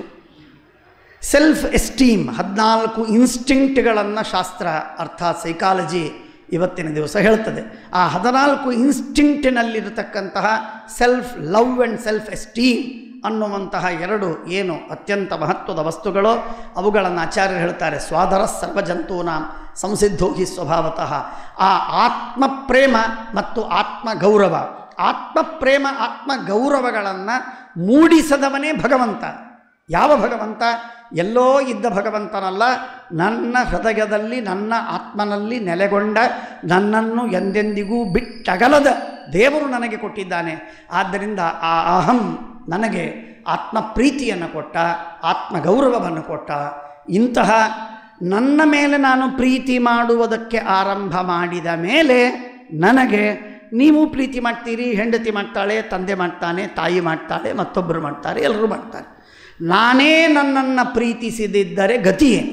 ಸೆಲ್ಫ್ ಎಸ್ಟೀಮ್ ಹದಿನಾಲ್ಕು ಇನ್ಸ್ಟಿಂಕ್ಟ್ಗಳನ್ನು ಶಾಸ್ತ್ರ ಅರ್ಥಾತ್ ಸೈಕಾಲಜಿ ಇವತ್ತಿನ ದಿವಸ ಹೇಳ್ತದೆ ಆ ಹದಿನಾಲ್ಕು ಇನ್ಸ್ಟಿಂಕ್ಟಿನಲ್ಲಿರತಕ್ಕಂತಹ self love and self esteem ಅನ್ನುವಂತಹ ಎರಡು ಏನು ಅತ್ಯಂತ ಮಹತ್ವದ ವಸ್ತುಗಳೋ ಅವುಗಳನ್ನು ಆಚಾರ್ಯರು ಹೇಳ್ತಾರೆ ಸ್ವಾದರ ಸರ್ವಜಂತೂನಾಂ ಸಂಸಿದ್ಧೋ ಹಿ ಸ್ವಭಾವತಃ ಆ ಆತ್ಮ ಪ್ರೇಮ ಮತ್ತು ಆತ್ಮ ಗೌರವ ಆತ್ಮ ಪ್ರೇಮ ಆತ್ಮ ಗೌರವಗಳನ್ನು ಮೂಡಿಸದವನೇ ಭಗವಂತ ಯಾವ ಭಗವಂತ ಎಲ್ಲೋ ಇದ್ದ ಭಗವಂತನಲ್ಲ ನನ್ನ ಹೃದಯದಲ್ಲಿ ನನ್ನ ಆತ್ಮನಲ್ಲಿ ನೆಲೆಗೊಂಡ ನನ್ನನ್ನು ಎಂದೆಂದಿಗೂ ಬಿಟ್ಟಗಲದ ದೇವರು ನನಗೆ ಕೊಟ್ಟಿದ್ದಾನೆ ಆದ್ದರಿಂದ ಆ ಅಹಂ ನನಗೆ ಆತ್ಮ ಪ್ರೀತಿಯನ್ನು ಕೊಟ್ಟ ಆತ್ಮ ಗೌರವವನ್ನು ಕೊಟ್ಟ ಇಂತಹ ನನ್ನ ಮೇಲೆ ನಾನು ಪ್ರೀತಿ ಮಾಡುವುದಕ್ಕೆ ಆರಂಭ ಮಾಡಿದ ಮೇಲೆ ನನಗೆ ನೀವು ಪ್ರೀತಿ ಮಾಡ್ತೀರಿ ಹೆಂಡತಿ ಮಾಡ್ತಾಳೆ ತಂದೆ ಮಾಡ್ತಾನೆ ತಾಯಿ ಮಾಡ್ತಾಳೆ ಮತ್ತೊಬ್ಬರು ಮಾಡ್ತಾರೆ ಎಲ್ಲರೂ ಮಾಡ್ತಾರೆ ನಾನೇ ನನ್ನನ್ನು ಪ್ರೀತಿಸಿದಿದ್ದರೆ ಗತಿಯೇನು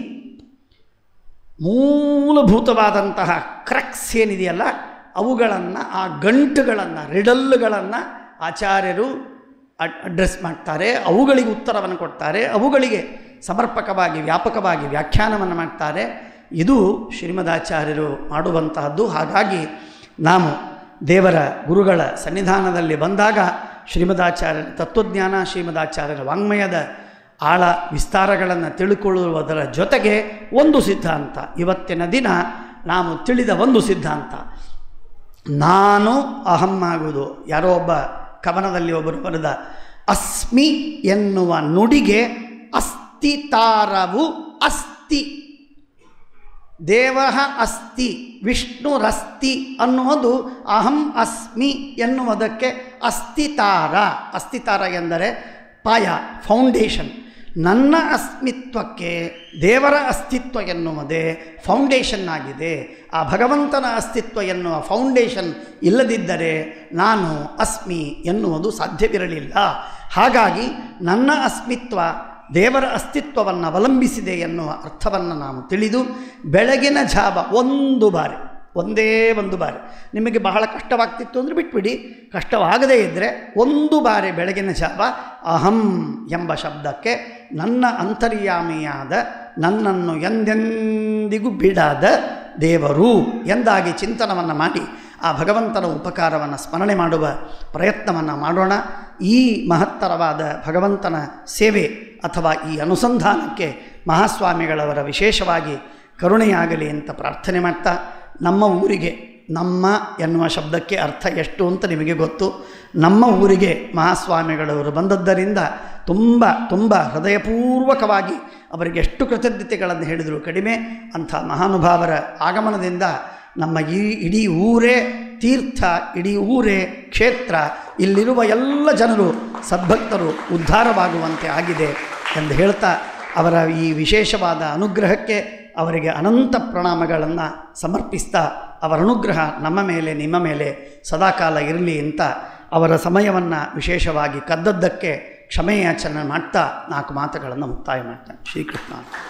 ಮೂಲಭೂತವಾದಂತಹ ಕ್ರಕ್ಸ್ ಏನಿದೆಯಲ್ಲ ಅವುಗಳನ್ನು ಆ ಗಂಟುಗಳನ್ನು ರಿಡಲ್ಲುಗಳನ್ನು ಆಚಾರ್ಯರು ಅಡ್- ಅಡ್ರೆಸ್ ಮಾಡ್ತಾರೆ ಅವುಗಳಿಗೆ ಉತ್ತರವನ್ನು ಕೊಡ್ತಾರೆ ಅವುಗಳಿಗೆ ಸಮರ್ಪಕವಾಗಿ ವ್ಯಾಪಕವಾಗಿ ವ್ಯಾಖ್ಯಾನವನ್ನು ಮಾಡ್ತಾರೆ ಇದು ಶ್ರೀಮದಾಚಾರ್ಯರು ಮಾಡುವಂತಹದ್ದು ಹಾಗಾಗಿ ನಾವು ದೇವರ ಗುರುಗಳ ಸನ್ನಿಧಾನದಲ್ಲಿ ಬಂದಾಗ ಶ್ರೀಮದಾಚಾರ್ಯರ ತತ್ವಜ್ಞಾನ ಶ್ರೀಮದಾಚಾರ್ಯರ ವಾಂಗ್ಮಯದ ಆಳ ವಿಸ್ತಾರಗಳನ್ನು ತಿಳ್ಕೊಳ್ಳುವುದರ ಜೊತೆಗೆ ಒಂದು ಸಿದ್ಧಾಂತ ಇವತ್ತಿನ ದಿನ ನಾವು ತಿಳಿದ ಒಂದು ಸಿದ್ಧಾಂತ ನಾನು ಅಹಂ ಆಗುವುದು ಯಾರೋ ಒಬ್ಬ ಕವನದಲ್ಲಿ ಒಬ್ಬರು ಬರೆದ ಅಸ್ಮಿ ಎನ್ನುವ ನುಡಿಗೆ ಅಸ್ತಿತಾರವು ಅಸ್ತಿ ದೇವ ಅಸ್ತಿ ವಿಷ್ಣುರಸ್ತಿ ಅನ್ನುವುದು ಅಹಂ ಅಸ್ಮಿ ಎನ್ನುವುದಕ್ಕೆ ಅಸ್ತಿತಾರ ಅಸ್ತಿತಾರ ಎಂದರೆ ಪಾಯ ಫೌಂಡೇಶನ್ ನನ್ನ ಅಸ್ಮಿತ್ವಕ್ಕೆ ದೇವರ ಅಸ್ತಿತ್ವ ಎನ್ನುವುದೇ ಫೌಂಡೇಶನ್ ಆಗಿದೆ ಆ ಭಗವಂತನ ಅಸ್ತಿತ್ವ ಎನ್ನುವ ಫೌಂಡೇಶನ್ ಇಲ್ಲದಿದ್ದರೆ ನಾನು ಅಸ್ಮಿ ಎನ್ನುವುದು ಸಾಧ್ಯವಿರಲಿಲ್ಲ ಹಾಗಾಗಿ ನನ್ನ ಅಸ್ಮಿತ್ವ ದೇವರ ಅಸ್ತಿತ್ವವನ್ನು ಅವಲಂಬಿಸಿದೆ ಎನ್ನುವ ಅರ್ಥವನ್ನು ನಾವು ತಿಳಿದು ಬೆಳಗಿನ ಜಾವ ಒಂದು ಬಾರಿ ಒಂದೇ ಒಂದು ಬಾರಿ ನಿಮಗೆ ಬಹಳ ಕಷ್ಟವಾಗ್ತಿತ್ತು ಅಂದರೆ ಬಿಟ್ಬಿಡಿ ಕಷ್ಟವಾಗದೇ ಇದ್ದರೆ ಒಂದು ಬಾರಿ ಬೆಳಗಿನ ಜಾವ ಅಹಂ ಎಂಬ ಶಬ್ದಕ್ಕೆ ನನ್ನ ಅಂತರ್ಯಾಮಿಯಾದ ನನ್ನನ್ನು ಎಂದೆಂದಿಗೂ ಬಿಡಾದ ದೇವರು ಎಂದಾಗಿ ಚಿಂತನವನ್ನು ಮಾಡಿ ಆ ಭಗವಂತನ ಉಪಕಾರವನ್ನು ಸ್ಮರಣೆ ಮಾಡುವ ಪ್ರಯತ್ನವನ್ನು ಮಾಡೋಣ ಈ ಮಹತ್ತರವಾದ ಭಗವಂತನ ಸೇವೆ ಅಥವಾ ಈ ಅನುಸಂಧಾನಕ್ಕೆ ಮಹಾಸ್ವಾಮಿಗಳವರ ವಿಶೇಷವಾಗಿ ಕರುಣೆಯಾಗಲಿ ಅಂತ ಪ್ರಾರ್ಥನೆ ಮಾಡ್ತಾ ನಮ್ಮ ಊರಿಗೆ ನಮ್ಮ ಎನ್ನುವ ಶಬ್ದಕ್ಕೆ ಅರ್ಥ ಎಷ್ಟು ಅಂತ ನಿಮಗೆ ಗೊತ್ತು ನಮ್ಮ ಊರಿಗೆ ಮಹಾಸ್ವಾಮಿಗಳವರು ಬಂದದ್ದರಿಂದ ತುಂಬ ತುಂಬ ಹೃದಯಪೂರ್ವಕವಾಗಿ ಅವರಿಗೆ ಎಷ್ಟು ಕೃತಜ್ಞತೆಗಳನ್ನು ಹೇಳಿದರು ಕಡಿಮೆ ಅಂಥ ಮಹಾನುಭಾವರ ಆಗಮನದಿಂದ ನಮ್ಮ ಈ ಇಡೀ ಊರೇ ತೀರ್ಥ ಇಡೀ ಊರೇ ಕ್ಷೇತ್ರ ಇಲ್ಲಿರುವ ಎಲ್ಲ ಜನರು ಸದ್ಭಕ್ತರು ಉದ್ಧಾರವಾಗುವಂತೆ ಆಗಿದೆ ಎಂದು ಹೇಳ್ತಾ ಅವರ ಈ ವಿಶೇಷವಾದ ಅನುಗ್ರಹಕ್ಕೆ ಅವರಿಗೆ ಅನಂತ ಪ್ರಣಾಮಗಳನ್ನು ಸಮರ್ಪಿಸ್ತಾ ಅವರ ಅನುಗ್ರಹ ನಮ್ಮ ಮೇಲೆ ನಿಮ್ಮ ಮೇಲೆ ಸದಾಕಾಲ ಇರಲಿ ಅಂತ ಅವರ ಸಮಯವನ್ನು ವಿಶೇಷವಾಗಿ ಕದ್ದದ್ದಕ್ಕೆ ಕ್ಷಮೆಯಾಚರಣೆ ಮಾಡ್ತಾ ನಾಲ್ಕು ಮಾತುಗಳನ್ನು ಮುಕ್ತಾಯ ಮಾಡ್ತಾನೆ ಶ್ರೀಕೃಷ್ಣ